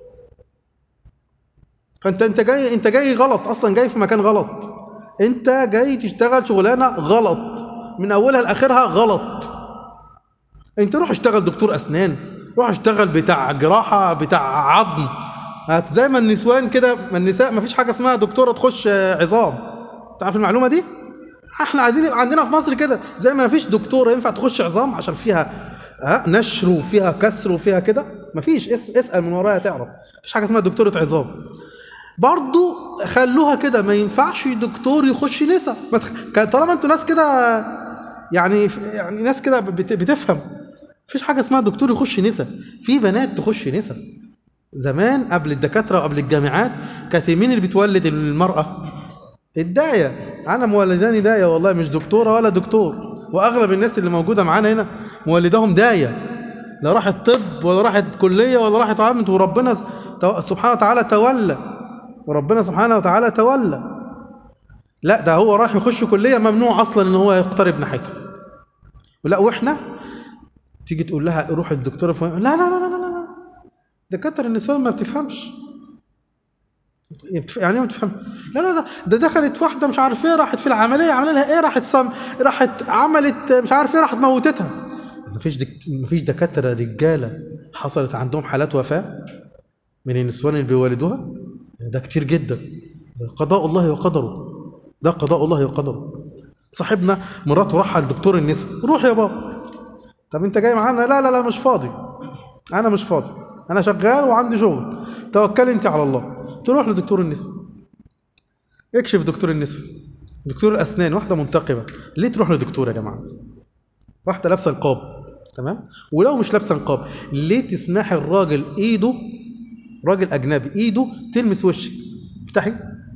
فانت انت جاي انت جاي غلط اصلا جاي في مكان غلط انت جاي تشتغل شغلانه غلط من اولها لاخرها غلط انت روح اشتغل دكتور اسنان روح اشتغل بتاع جراحه بتاع عظم هت- زي ما النسوان كده ما النساء ما فيش حاجه اسمها دكتوره تخش آه، عظام تعرف المعلومه دي احنا عايزين يبقى عندنا في مصر كده زي ما فيش دكتوره ينفع تخش عظام عشان فيها ها نشر وفيها كسر وفيها كده مفيش اس اسال من ورايا تعرف مفيش حاجه اسمها دكتوره عظام برضو خلوها كده ما ينفعش دكتور يخش نسا ما تخ... كان طالما انتوا ناس كده يعني يعني ناس كده بت... بتفهم مفيش حاجه اسمها دكتور يخش نسا في بنات تخش نسا زمان قبل الدكاتره وقبل الجامعات كانت مين اللي بتولد المراه الدايه انا مولداني دايه والله مش دكتوره ولا دكتور واغلب الناس اللي موجوده معانا هنا مولداهم دايه لا راحت طب ولا راحت كليه ولا راحت عملت وربنا تو- سبحانه وتعالى تولى وربنا سبحانه وتعالى تولى لا ده هو راح يخش كليه ممنوع اصلا ان هو يقترب ناحيتها ولا واحنا تيجي تقول لها روح الدكتوره فلان لا لا لا لا لا لا دكاتره النساء ما بتفهمش بتف- يعني ايه ما بتفهمش لا لا ده ده دخلت واحده مش عارف ايه راحت في العمليه عمل لها ايه راحت صم راحت عملت مش عارف ايه راحت موتتها مفيش دك... مفيش دكاتره رجاله حصلت عندهم حالات وفاه من النسوان اللي بيولدوها ده كتير جدا ده قضاء الله وقدره ده قضاء الله وقدره صاحبنا مراته راح لدكتور النساء روح يا بابا طب انت جاي معانا لا لا لا مش فاضي انا مش فاضي انا شغال وعندي شغل توكلي انت على الله تروح لدكتور النساء اكشف دكتور النساء دكتور الاسنان واحده منتقبه ليه تروح لدكتور يا جماعه واحده لابسه نقاب تمام ولو مش لابسه نقاب ليه تسمحي الراجل ايده راجل اجنبي ايده تلمس وشك افتحي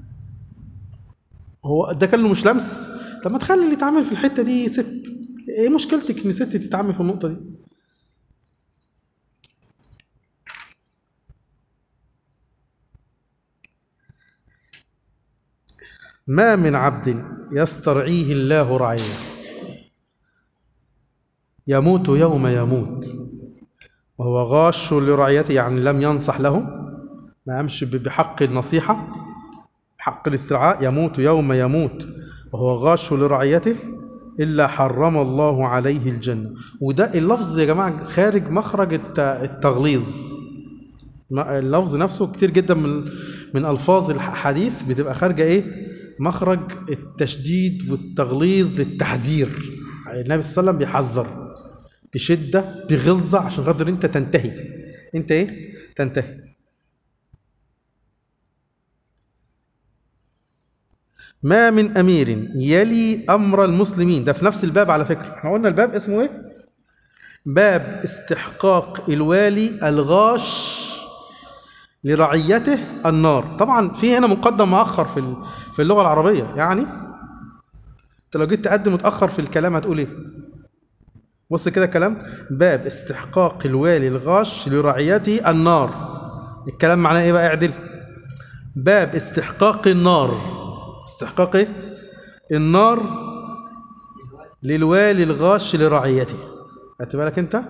هو ده كان له مش لمس طب ما تخلي اللي يتعامل في الحته دي ست ايه مشكلتك ان ست تتعامل في النقطه دي ما من عبد يسترعيه الله رعيه يموت يوم يموت وهو غاش لرعيته يعني لم ينصح له ما قامش ب- بحق النصيحة حق الاسترعاء يموت يوم يموت وهو غاش لرعيته إلا حرم الله عليه الجنة وده اللفظ يا جماعة خارج مخرج الت- التغليظ ما- اللفظ نفسه كتير جدا من من الفاظ الحديث بتبقى خارجه ايه مخرج التشديد والتغليظ للتحذير النبي صلى الله عليه وسلم بيحذر بشده بغلظه عشان خاطر انت تنتهي انت ايه تنتهي ما من امير يلي امر المسلمين ده في نفس الباب على فكره احنا قلنا الباب اسمه ايه باب استحقاق الوالي الغاش لرعيته النار طبعا في هنا مقدم مؤخر في ال- في اللغه العربيه يعني انت لو جيت تقدم متاخر في الكلام هتقول ايه بص كده الكلام باب استحقاق الوالي الغاش لرعيته النار الكلام معناه ايه بقى اعدل باب استحقاق النار استحقاق ايه النار للوالي الغاش لرعيته خدت بالك انت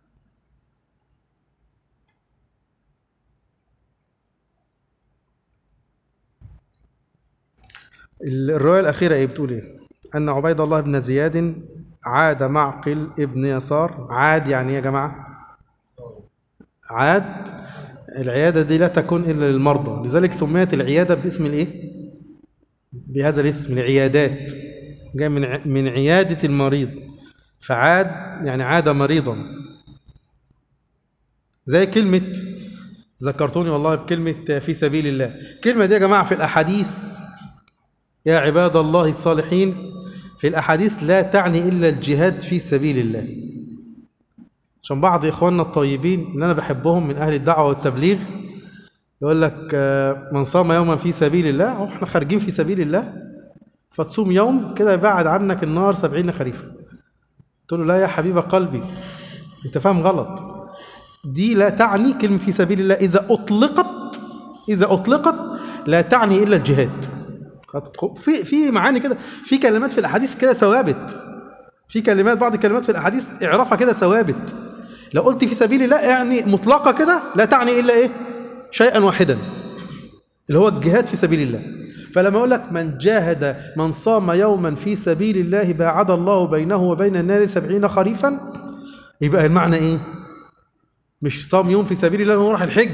الرواية الأخيرة إيه بتقول إيه؟ أن عبيد الله بن زياد عاد معقل ابن يسار عاد يعني إيه يا جماعة؟ عاد العيادة دي لا تكون إلا للمرضى لذلك سميت العيادة باسم الإيه؟ بهذا الاسم العيادات جاي من ع- من عيادة المريض فعاد يعني عاد مريضا زي كلمة ذكرتوني والله بكلمة في سبيل الله الكلمة دي يا جماعة في الأحاديث يا عباد الله الصالحين في الأحاديث لا تعني إلا الجهاد في سبيل الله عشان بعض إخواننا الطيبين اللي أنا بحبهم من أهل الدعوة والتبليغ يقول لك آه، من صام يوما في سبيل الله واحنا خارجين في سبيل الله فتصوم يوم كده يبعد عنك النار سبعين خريفا قلت له لا يا حبيب قلبي انت فاهم غلط دي لا تعني كلمة في سبيل الله إذا أطلقت إذا أطلقت لا تعني إلا الجهاد في في معاني كده في كلمات في الأحاديث كده ثوابت في كلمات بعض الكلمات في الأحاديث اعرفها كده ثوابت لو قلت في سبيل الله يعني مطلقة كده لا تعني إلا إيه شيئا واحدا اللي هو الجهاد في سبيل الله فلما أقول لك من جاهد من صام يوما في سبيل الله باعد الله بينه وبين النار سبعين خريفا يبقى المعنى إيه مش صام يوم في سبيل الله هو راح الحج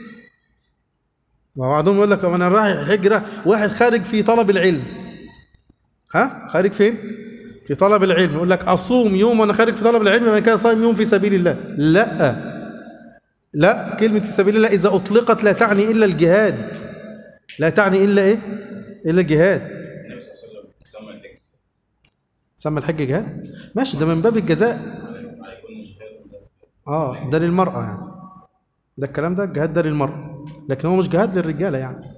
وبعضهم يقول لك انا رايح الحج ده واحد خارج في طلب العلم ها خارج فين في طلب العلم يقول لك اصوم يوم وانا خارج في طلب العلم يبقى كده صايم يوم في سبيل الله لا لا كلمة في سبيل الله إذا أطلقت لا تعني إلا الجهاد لا تعني إلا إيه إلا الجهاد النبي صلى الله عليه وسلم سمى الحج سمى الحج جهاد ماشي ده من باب الجزاء على كل مجتهد اه ده للمرأة يعني ده الكلام ده الجهاد ده للمرأة لكن هو مش جهاد للرجالة يعني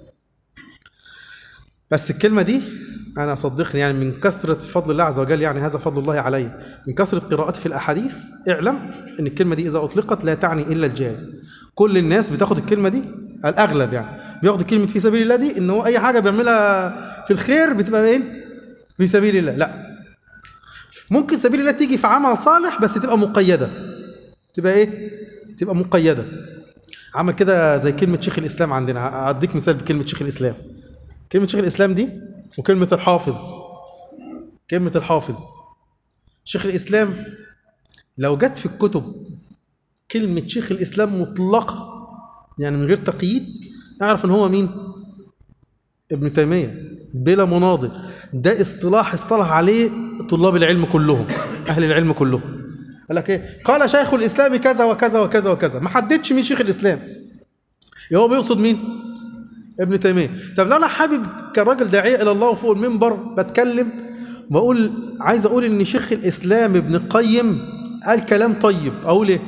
بس الكلمة دي أنا صدقني يعني من كثرة فضل الله عز وجل يعني هذا فضل الله علي من كثرة قراءتي في الأحاديث اعلم أن الكلمة دي إذا أطلقت لا تعني إلا الجهاد كل الناس بتاخد الكلمة دي الأغلب يعني بياخد كلمة في سبيل الله دي إن هو أي حاجة بيعملها في الخير بتبقى إيه في سبيل الله لا ممكن سبيل الله تيجي في عمل صالح بس تبقى مقيدة تبقى ايه تبقى مقيده عمل كده زي كلمه شيخ الاسلام عندنا اديك مثال بكلمه شيخ الاسلام كلمه شيخ الاسلام دي وكلمه الحافظ كلمه الحافظ شيخ الاسلام لو جت في الكتب كلمة شيخ الإسلام مطلقة يعني من غير تقييد اعرف ان هو مين ابن تيمية بلا مناظر ده اصطلاح اصطلح عليه طلاب العلم كلهم أهل العلم كلهم قال لك ايه قال شيخ الإسلام كذا وكذا وكذا وكذا ما حددش مين شيخ الإسلام يبقى هو بيقصد مين ابن تيمية طب لو أنا حابب كراجل داعية إلى الله وفوق المنبر بتكلم بقول عايز أقول إن شيخ الإسلام ابن القيم قال كلام طيب أقول إيه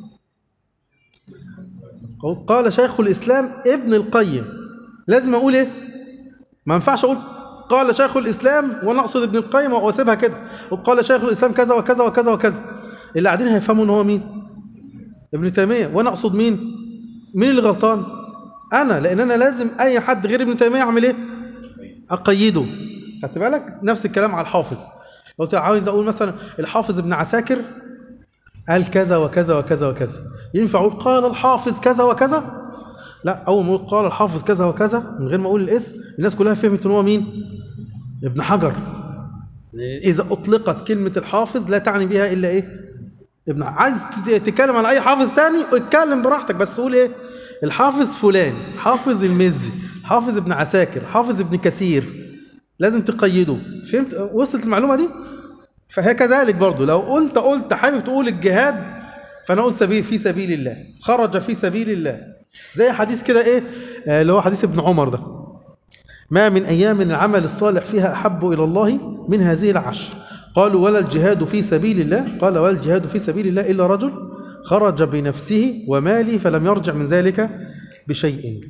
أقول قال شيخ الإسلام ابن القيم لازم أقول إيه ما ينفعش أقول قال شيخ الإسلام وأنا أقصد ابن القيم وأسيبها كده وقال شيخ الإسلام كذا وكذا وكذا وكذا اللي قاعدين هيفهموا إن هو مين ابن تيمية وأنا أقصد مين مين اللي غلطان أنا لأن أنا لازم أي حد غير ابن تيمية أعمل إيه أقيده خدت بالك نفس الكلام على الحافظ لو أنت عاوز أقول مثلا الحافظ ابن عساكر قال كذا وكذا وكذا وكذا ينفع أقول قال الحافظ كذا وكذا لا أول ما أقول قال الحافظ كذا وكذا من غير ما أقول الاسم الناس كلها فهمت إن هو مين ابن حجر إذا أطلقت كلمة الحافظ لا تعني بها إلا إيه ابن عايز تتكلم على أي حافظ تاني اتكلم براحتك بس قول إيه الحافظ فلان حافظ المزي حافظ ابن عساكر حافظ ابن كثير لازم تقيده فهمت وصلت المعلومة دي فهي كذلك برضو لو انت قلت حابب تقول الجهاد فانا اقول سبيل في سبيل الله خرج في سبيل الله زي حديث كده ايه آه، اللي هو حديث ابن عمر ده ما من ايام العمل الصالح فيها احب الى الله من هذه العشر قالوا ولا الجهاد في سبيل الله قال ولا الجهاد في سبيل الله الا رجل خرج بنفسه وماله فلم يرجع من ذلك بشيء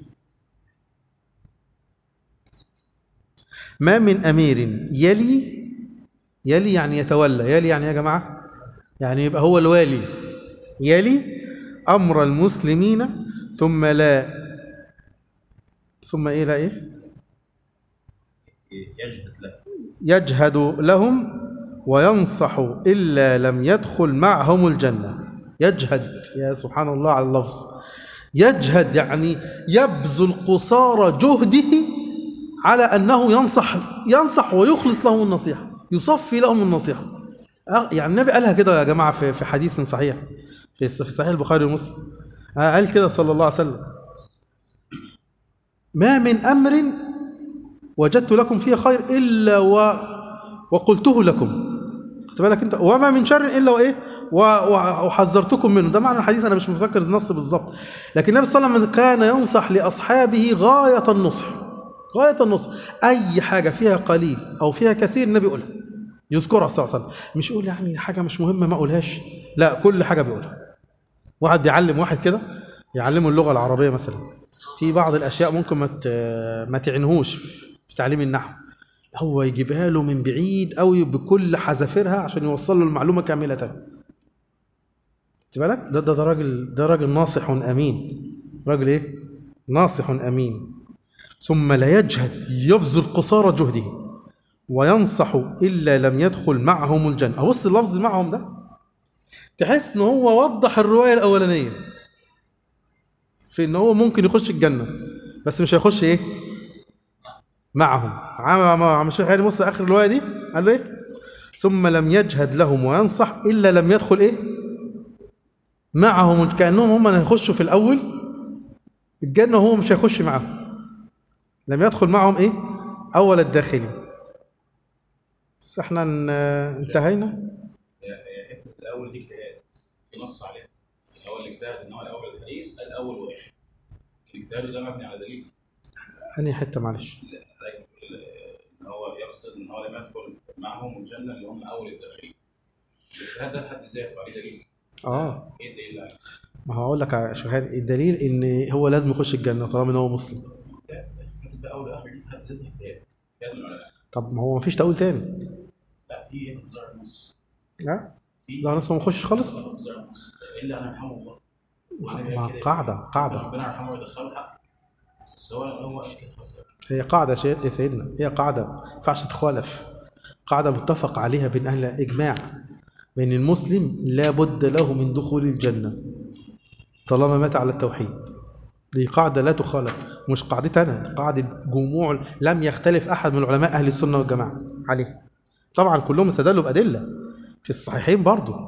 ما من امير يلي يلي يعني يتولى يلي يعني يا جماعة يعني يبقى هو الوالي يلي أمر المسلمين ثم لا ثم إيه لا إيه يجهد له يجهد لهم وينصح إلا لم يدخل معهم الجنة يجهد يا سبحان الله على اللفظ يجهد يعني يبذل قصارى جهده على أنه ينصح ينصح ويخلص لهم النصيحة يصفي لهم النصيحة أه، يعني النبي قالها كده يا جماعة في في حديث صحيح في في صحيح البخاري ومسلم أه، قال كده صلى الله عليه وسلم ما من أمر وجدت لكم فيه خير إلا و... وقلته لكم خدت بالك انت وما من شر الا وايه و- و- وحذرتكم منه ده معنى الحديث انا مش متذكر النص بالظبط لكن النبي صلى الله عليه وسلم كان ينصح لاصحابه غايه النصح غايه النصح اي حاجه فيها قليل او فيها كثير النبي يقولها يذكرها صلى الله عليه وسلم مش يقول يعني حاجه مش مهمه ما اقولهاش لا كل حاجه بيقولها واحد يعلم واحد كده يعلمه اللغه العربيه مثلا في بعض الاشياء ممكن ما ت- ما تعنهوش في تعليم النحو هو يجيبها له من بعيد قوي بكل حذافيرها عشان يوصل له المعلومه كامله خدت بالك ده ده ده راجل ده راجل ناصح امين راجل ايه ناصح امين ثم لا يجهد يبذل قصارى جهده وينصح الا لم يدخل معهم الجنه بص اللفظ معهم ده تحس ان هو وضح الروايه الاولانيه في ان هو ممكن يخش الجنه بس مش هيخش ايه معهم عم عم الشيخ علي بص اخر الروايه دي قال له ايه ثم لم يجهد لهم وينصح الا لم يدخل ايه معهم كانهم هم اللي هيخشوا في الاول الجنه وهو مش هيخش معاهم لم يدخل معهم ايه اول الداخلين بس احنا ان- انتهينا هي هي حته الاول دي اجتهاد في نص عليها ان هو اللي اجتهد ان هو الاول الحديث الاول واخر الاجتهاد ده مبني على دليل انهي حته معلش حضرتك بتقول ان هو يقصد ان هو لم يدخل معهم الجنه اللي هم اول الداخلين الاجتهاد ده بحد ذاته عليه دليل اه ايه الدليل اللي عليه؟ ما هقول لك يا شيخ علي، الدليل ان هو لازم يخش الجنه طالما ان هو مسلم اجتهاد حته بقى اول واخر دي بحد ذاتها اجتهاد اجتهاد من العلماء طب ما هو ما فيش تقول تاني لا في ايه انذار النص لا في ده لسه ما يخشش خالص انذار النص الا انا يرحمه الله ما قاعده قاعده ربنا يرحمه ويدخله حق بس هو هو قال كده خلاص هي قاعدة شيء يا سيدنا هي قاعدة ما ينفعش تخالف قاعدة متفق عليها بين أهل إجماع بين المسلم لا بد له من دخول الجنة طالما مات على التوحيد دي قاعدة لا تخالف مش قاعدتي أنا قاعدة جموع لم يختلف أحد من علماء أهل السنة والجماعة عليها طبعا كلهم استدلوا بأدلة في الصحيحين برضو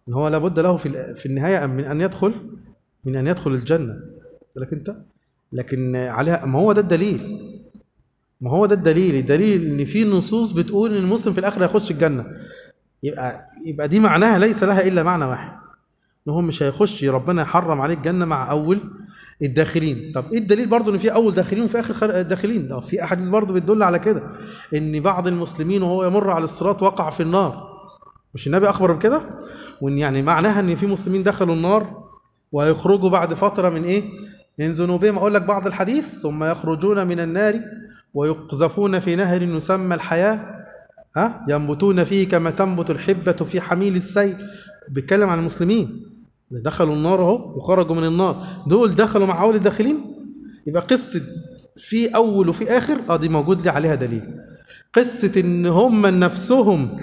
ان هو لابد له في ال- في النهايه من ان يدخل من ان يدخل الجنه بالك انت لكن عليها ما هو ده الدليل ما هو ده الدليل الدليل ان في نصوص بتقول ان المسلم في الاخر هيخش الجنه يبقى يبقى دي معناها ليس لها الا معنى واحد ان هو مش هيخش ربنا يحرم عليه الجنه مع اول الداخلين طب ايه الدليل برضو ان في اول داخلين وفي اخر خل- داخلين ده في احاديث برضو بتدل على كده ان بعض المسلمين وهو يمر على الصراط وقع في النار مش النبي اخبر بكده وان يعني معناها ان في مسلمين دخلوا النار وهيخرجوا بعد فتره من ايه من ذنوبهم اقول لك بعض الحديث ثم يخرجون من النار ويقذفون في نهر يسمى الحياه ها ينبتون فيه كما تنبت الحبه في حميل السيل بيتكلم عن المسلمين دخلوا النار اهو وخرجوا من النار دول دخلوا مع اول الداخلين يبقى قصه في اول وفي اخر اه دي موجود لي عليها دليل قصه ان هم نفسهم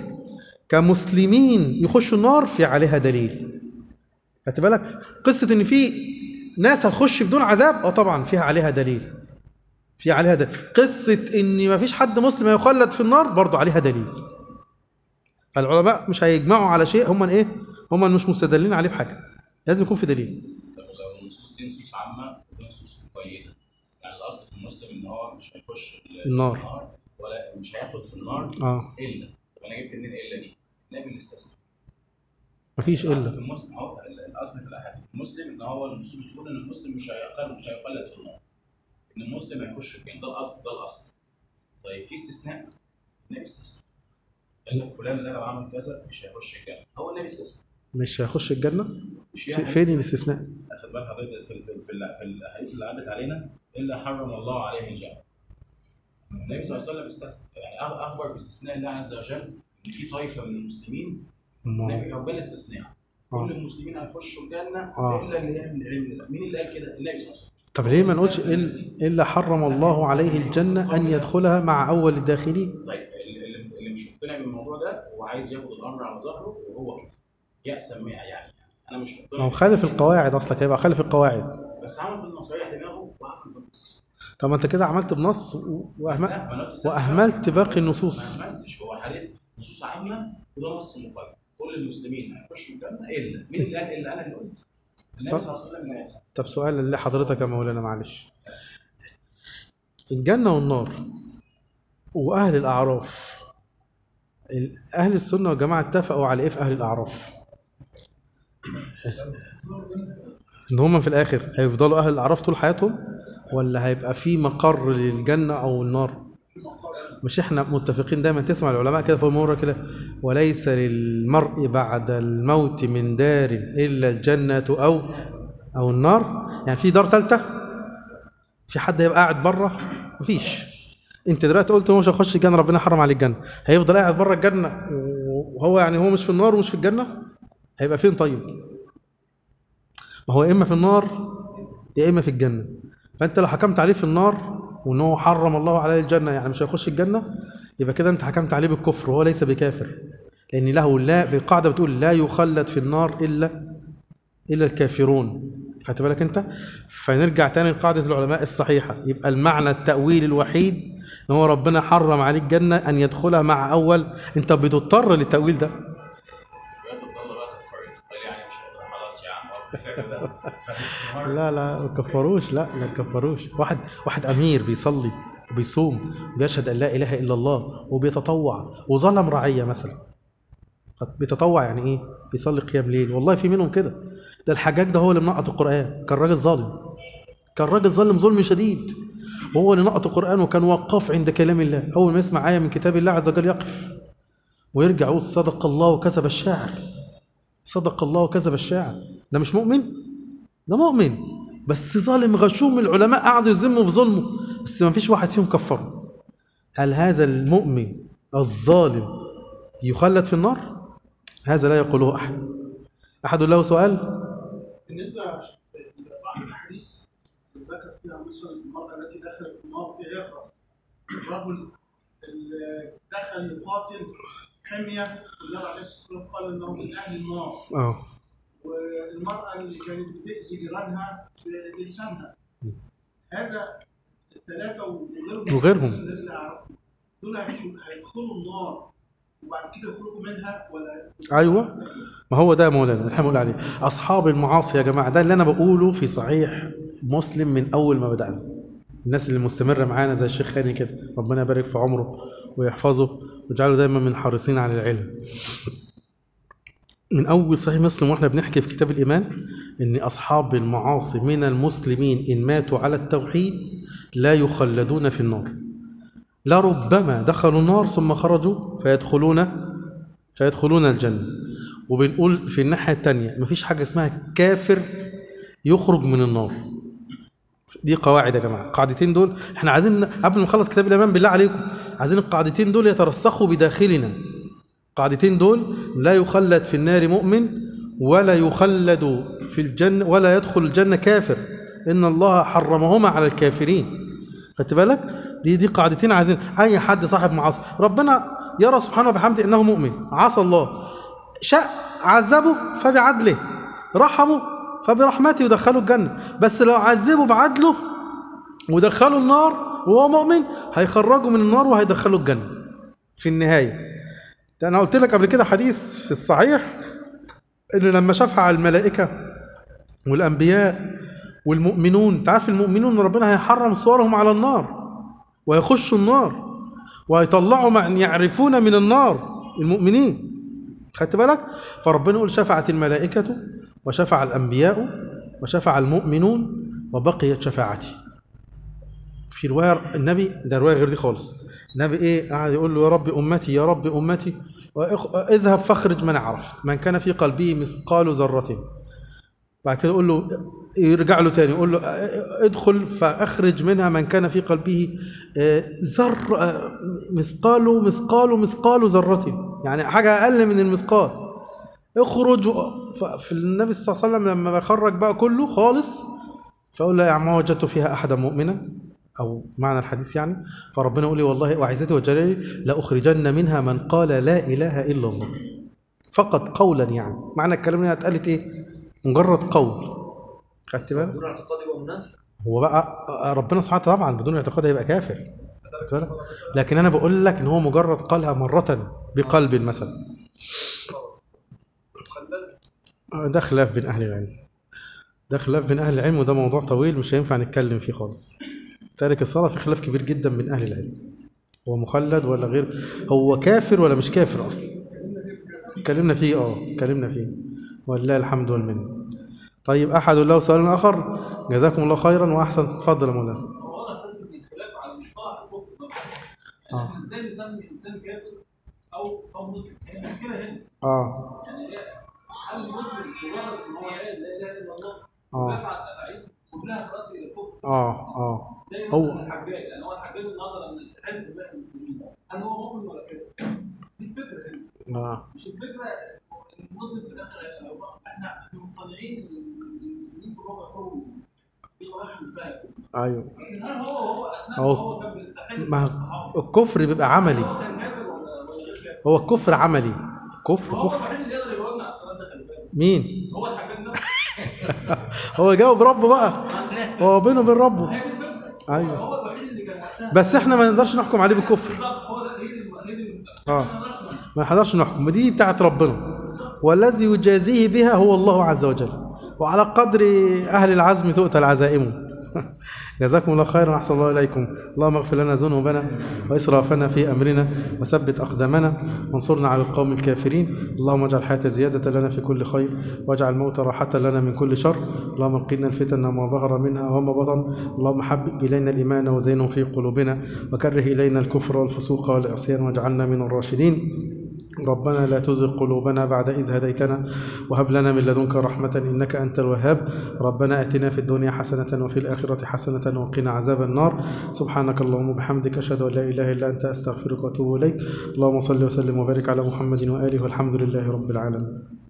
كمسلمين يخشوا النار في عليها دليل خدت بالك قصه ان في ناس هتخش بدون عذاب اه طبعا فيها عليها دليل في عليها دليل قصه ان ما فيش حد مسلم هيخلد في النار برضه عليها دليل فالعلماء مش هيجمعوا على شيء هم ايه هم مش مستدلين عليه بحاجه لازم يكون في دليل طب لو النصوص دي نصوص عامه ودي نصوص مقيده يعني الاصل في المسلم ان هو مش هيخش ال- النار. ولا مش هياخد في النار اه الا طب انا جبت منين الا دي؟ نعمل الاستثناء مفيش الاصل الا في المسلم هو ال- الاصل في الاحاديث المسلم ان هو النصوص بتقول ان المسلم مش هيقل مش هيقلد في النار ان المسلم هيخش الجنه ده الاصل ده الاصل طيب في استثناء النبي استثناء قال لك فلان ده لو عمل كذا مش هيخش الجنه هو النبي استثناء مش هيخش الجنه مش في- فيها فين الاستثناء اخد بال حضرتك في في في, ال- في الاحاديث اللي عدت علينا الا حرم الله عليه الجنه. النبي صلى الله عليه وسلم استثنى يعني أخ- اخبر باستثناء الله عز وجل ان في طائفه من المسلمين الله. النبي ربنا استثناها. آه. كل المسلمين هيخشوا الجنه آه. الا اللي يعمل علم الله. مين اللي قال كده؟ النبي صلى الله عليه وسلم. طب ليه ما نقولش إلا- الا حرم الله عليه الجنه ان يدخلها مع اول الداخلين طيب اللي, اللي- اللي مش مقتنع بالموضوع ده وعايز ياخد الامر على ظهره وهو كده يأسم يعني يعني انا مش مقتنع ما هو خالف القواعد اصلك هيبقى خالف القواعد بس عمل بالنصريح دماغه وعمل بالنص طب ما انت كده عملت بنص و- وأهمل لا، ما أنا قلت استثناء. واهملت باقي النصوص ما عملتش هو حديث نصوص عامه وده نص مقيد كل المسلمين هيخشوا الجنه الا مين اللي قال الا انا اللي قلت النبي صح. صلى الله عليه وسلم اللي قال طب سؤال لحضرتك يا مولانا معلش الجنة والنار وأهل الأعراف ال- أهل السنة والجماعة اتفقوا على إيه في أهل الأعراف؟ إن هم في الآخر هيفضلوا أهل الأعراف طول حياتهم ولا هيبقى في مقر للجنة أو النار؟ مش احنا متفقين دايما تسمع العلماء كده في مرة كده وليس للمرء بعد الموت من دار إلا الجنة أو أو النار يعني في دار ثالثة في حد هيبقى قاعد بره مفيش انت دلوقتي قلت هو مش هيخش الجنه ربنا حرم عليه الجنه هيفضل قاعد بره الجنه وهو يعني هو مش في النار ومش في الجنه هيبقى فين طيب ما هو يا اما في النار يا اما في الجنه فانت لو حكمت عليه في النار وان هو حرم الله عليه الجنه يعني مش هيخش الجنه يبقى كده انت حكمت عليه بالكفر وهو ليس بكافر لان له لا في القاعده بتقول لا يخلد في النار الا الا الكافرون خدت بالك انت فنرجع تاني لقاعده العلماء الصحيحه يبقى المعنى التاويل الوحيد ان هو ربنا حرم عليه الجنه ان يدخلها مع اول انت بتضطر للتاويل ده شويه الضاله بقى كفرت قال يعني مش هيقدر خلاص يا عم هو بالفعل ده خد استمرار لا لا ما كفروش لا ما كفروش واحد واحد امير بيصلي وبيصوم بيشهد ان لا اله الا الله وبيتطوع وظلم رعيه مثلا بيتطوع يعني ايه بيصلي قيام ليل والله في منهم كده ده الحجاج ده هو اللي منقط القران كان راجل ظالم كان راجل ظالم ظلم شديد وهو اللي نقط القران وكان وقاف عند كلام الله اول ما يسمع ايه من كتاب الله عز وجل يقف ويرجع يقول صدق الله وكذب الشاعر صدق الله وكذب الشاعر ده مش مؤمن ده مؤمن بس ظالم غشوم العلماء قعدوا يذموا في ظلمه بس ما فيش واحد فيهم كفره هل هذا المؤمن الظالم يخلد في النار هذا لا يقوله احد احد له سؤال بالنسبه لبعض الاحاديث ذكر فيها مثلا المراه التي دخلت النار في هرة الرجل اللي دخل يقاتل حميه النبي عليه الصلاه والسلام قال انه من اهل النار اه والمراه اللي كانت بتاذي جيرانها بلسانها هذا الثلاثه وغيرهم وغيرهم. الناس اللي اعرفهم دول هيدخلوا النار وبعد كده يخرجوا منها ولا ايوه ما هو ده يا مولانا اللي احنا بنقول عليه اصحاب المعاصي يا جماعه ده اللي انا بقوله في صحيح مسلم من اول ما بدانا الناس اللي مستمره معانا زي الشيخ هاني كده ربنا يبارك في عمره ويحفظه ويجعله دايما من حريصين على العلم من اول صحيح مسلم واحنا بنحكي في كتاب الايمان ان اصحاب المعاصي من المسلمين ان ماتوا على التوحيد لا يخلدون في النار لربما دخلوا النار ثم خرجوا فيدخلون فيدخلون الجنة وبنقول في الناحية التانية مفيش حاجة اسمها كافر يخرج من النار دي قواعد يا جماعة القاعدتين دول احنا عايزين قبل ما نخلص كتاب الإيمان بالله عليكم عايزين القاعدتين دول يترسخوا بداخلنا القاعدتين دول لا يخلد في النار مؤمن ولا يخلد في الجنة ولا يدخل الجنة كافر إن الله حرمهما على الكافرين خدت بالك دي دي قاعدتين عايزين اي حد صاحب معاصي ربنا يرى سبحانه وبحمده انه مؤمن عصى الله شاء عذبه فبعدله رحمه فبرحمته يدخله الجنه بس لو عذبه بعدله ودخله النار وهو مؤمن هيخرجه من النار وهيدخله الجنه في النهايه ده انا قلت لك قبل كده حديث في الصحيح انه لما شفع الملائكه والانبياء والمؤمنون انت عارف المؤمنون ان ربنا هيحرم صورهم على النار ويخشوا النار ويطلعوا من يعرفون من النار المؤمنين خدت بالك فربنا يقول شفعت الملائكة وشفع الأنبياء وشفع المؤمنون وبقيت شفاعتي في رواية النبي ده رواية غير دي خالص النبي ايه قاعد يقول له يا رب أمتي يا رب أمتي وإخ- اذهب فاخرج من عرفت من كان في قلبه مثقال ذرة بعد كده يقول له يرجع له تاني يقول له ادخل فاخرج منها من كان في قلبه آه، ذر آه، مثقال مثقال مثقال ذرة يعني حاجة أقل من المثقال اخرج و- ففي النبي صلى الله عليه وسلم لما بخرج بقى كله خالص فأقول له يا ما وجدت فيها أحدا مؤمنا أو معنى الحديث يعني فربنا يقول لي والله وعزتي وجلالي لأخرجن منها من قال لا إله إلا الله فقط قولا يعني معنى الكلام اللي اتقالت ايه مجرد قول خدت بالك بدون اعتقاد يبقى منافق هو بقى ربنا سبحانه وتعالى طبعا بدون اعتقاد هيبقى كافر خدت بالك لكن انا بقول لك ان هو مجرد قالها مره بقلب مثلا ده خلاف بين اهل العلم ده خلاف بين اهل العلم وده موضوع طويل مش هينفع نتكلم فيه خالص تارك الصلاه في خلاف كبير جدا من اهل العلم هو مخلد ولا غير هو كافر ولا مش كافر اصلا اتكلمنا فيه اه اتكلمنا فيه ولله الحمد والمنه طيب احد له سؤال اخر جزاكم الله خيرا واحسن تفضل يا مولانا واضح بس ان الخلاف على مصطلح الكفر نفسه آه. يعني احنا ازاي نسمي انسان كافر او او مسلم هي المشكله هنا اه يعني هي هل المسلم مجرد ان هو قال لا اله الا الله آه. ويفعل افعال كلها تؤدي الى الكفر اه اه زي هو- مثلا الحجاج يعني هو الحجاج النهارده لما يستحل دماء المسلمين هل هو مؤمن ولا كافر؟ دي الفكره هنا اه مش الفكره ان المسلم في الاخر هيبقى هو- احنا احنا مقتنعين ان المسلمين كلهم كفروا دي خلاص منتهت ايوه لكن هل هو هو اثناء هو- ما هو كان بيستحل ما الصحابه الكفر بيبقى عملي هو كان كافر ولا ولا غير كافر؟ هو الكفر عملي كفر هو كفر الوحيد اللي يقدر يجاوبنا على السؤال ده خلي بالك مين هو الحجاج نفسه هو يجاوب ربه بقى هو بينه وبين ربه هي دي الفكره أيوة. هو الوحيد اللي كان وقتها بس احنا ما نقدرش نحكم عليه بالكفر بالظبط هو ده هي دي هي دي المستقبل آه. احنا ما نقدرش نعمل. ما نقدرش نحكم دي بتاعت ربنا والذي يجازيه بها هو الله عز وجل وعلى قدر اهل العزم تؤتى العزائم جزاكم الله خيرا احسن الله اليكم اللهم اغفر لنا ذنوبنا واسرافنا في امرنا وثبت اقدامنا وانصرنا على القوم الكافرين اللهم اجعل الحياه زياده لنا في كل خير واجعل الموت راحه لنا من كل شر اللهم انقذنا الفتن ما ظهر منها وما بطن اللهم حبب الينا الايمان وزينه في قلوبنا وكره الينا الكفر والفسوق والعصيان واجعلنا من الراشدين ربنا لا تزغ قلوبنا بعد إذ هديتنا وهب لنا من لدنك رحمة إنك أنت الوهاب ربنا آتنا في الدنيا حسنة وفي الآخرة حسنة وقنا عذاب النار سبحانك اللهم وبحمدك أشهد أن لا إله إلا أنت أستغفرك وأتوب إليك اللهم صل وسلم وبارك على محمد وآله والحمد لله رب العالمين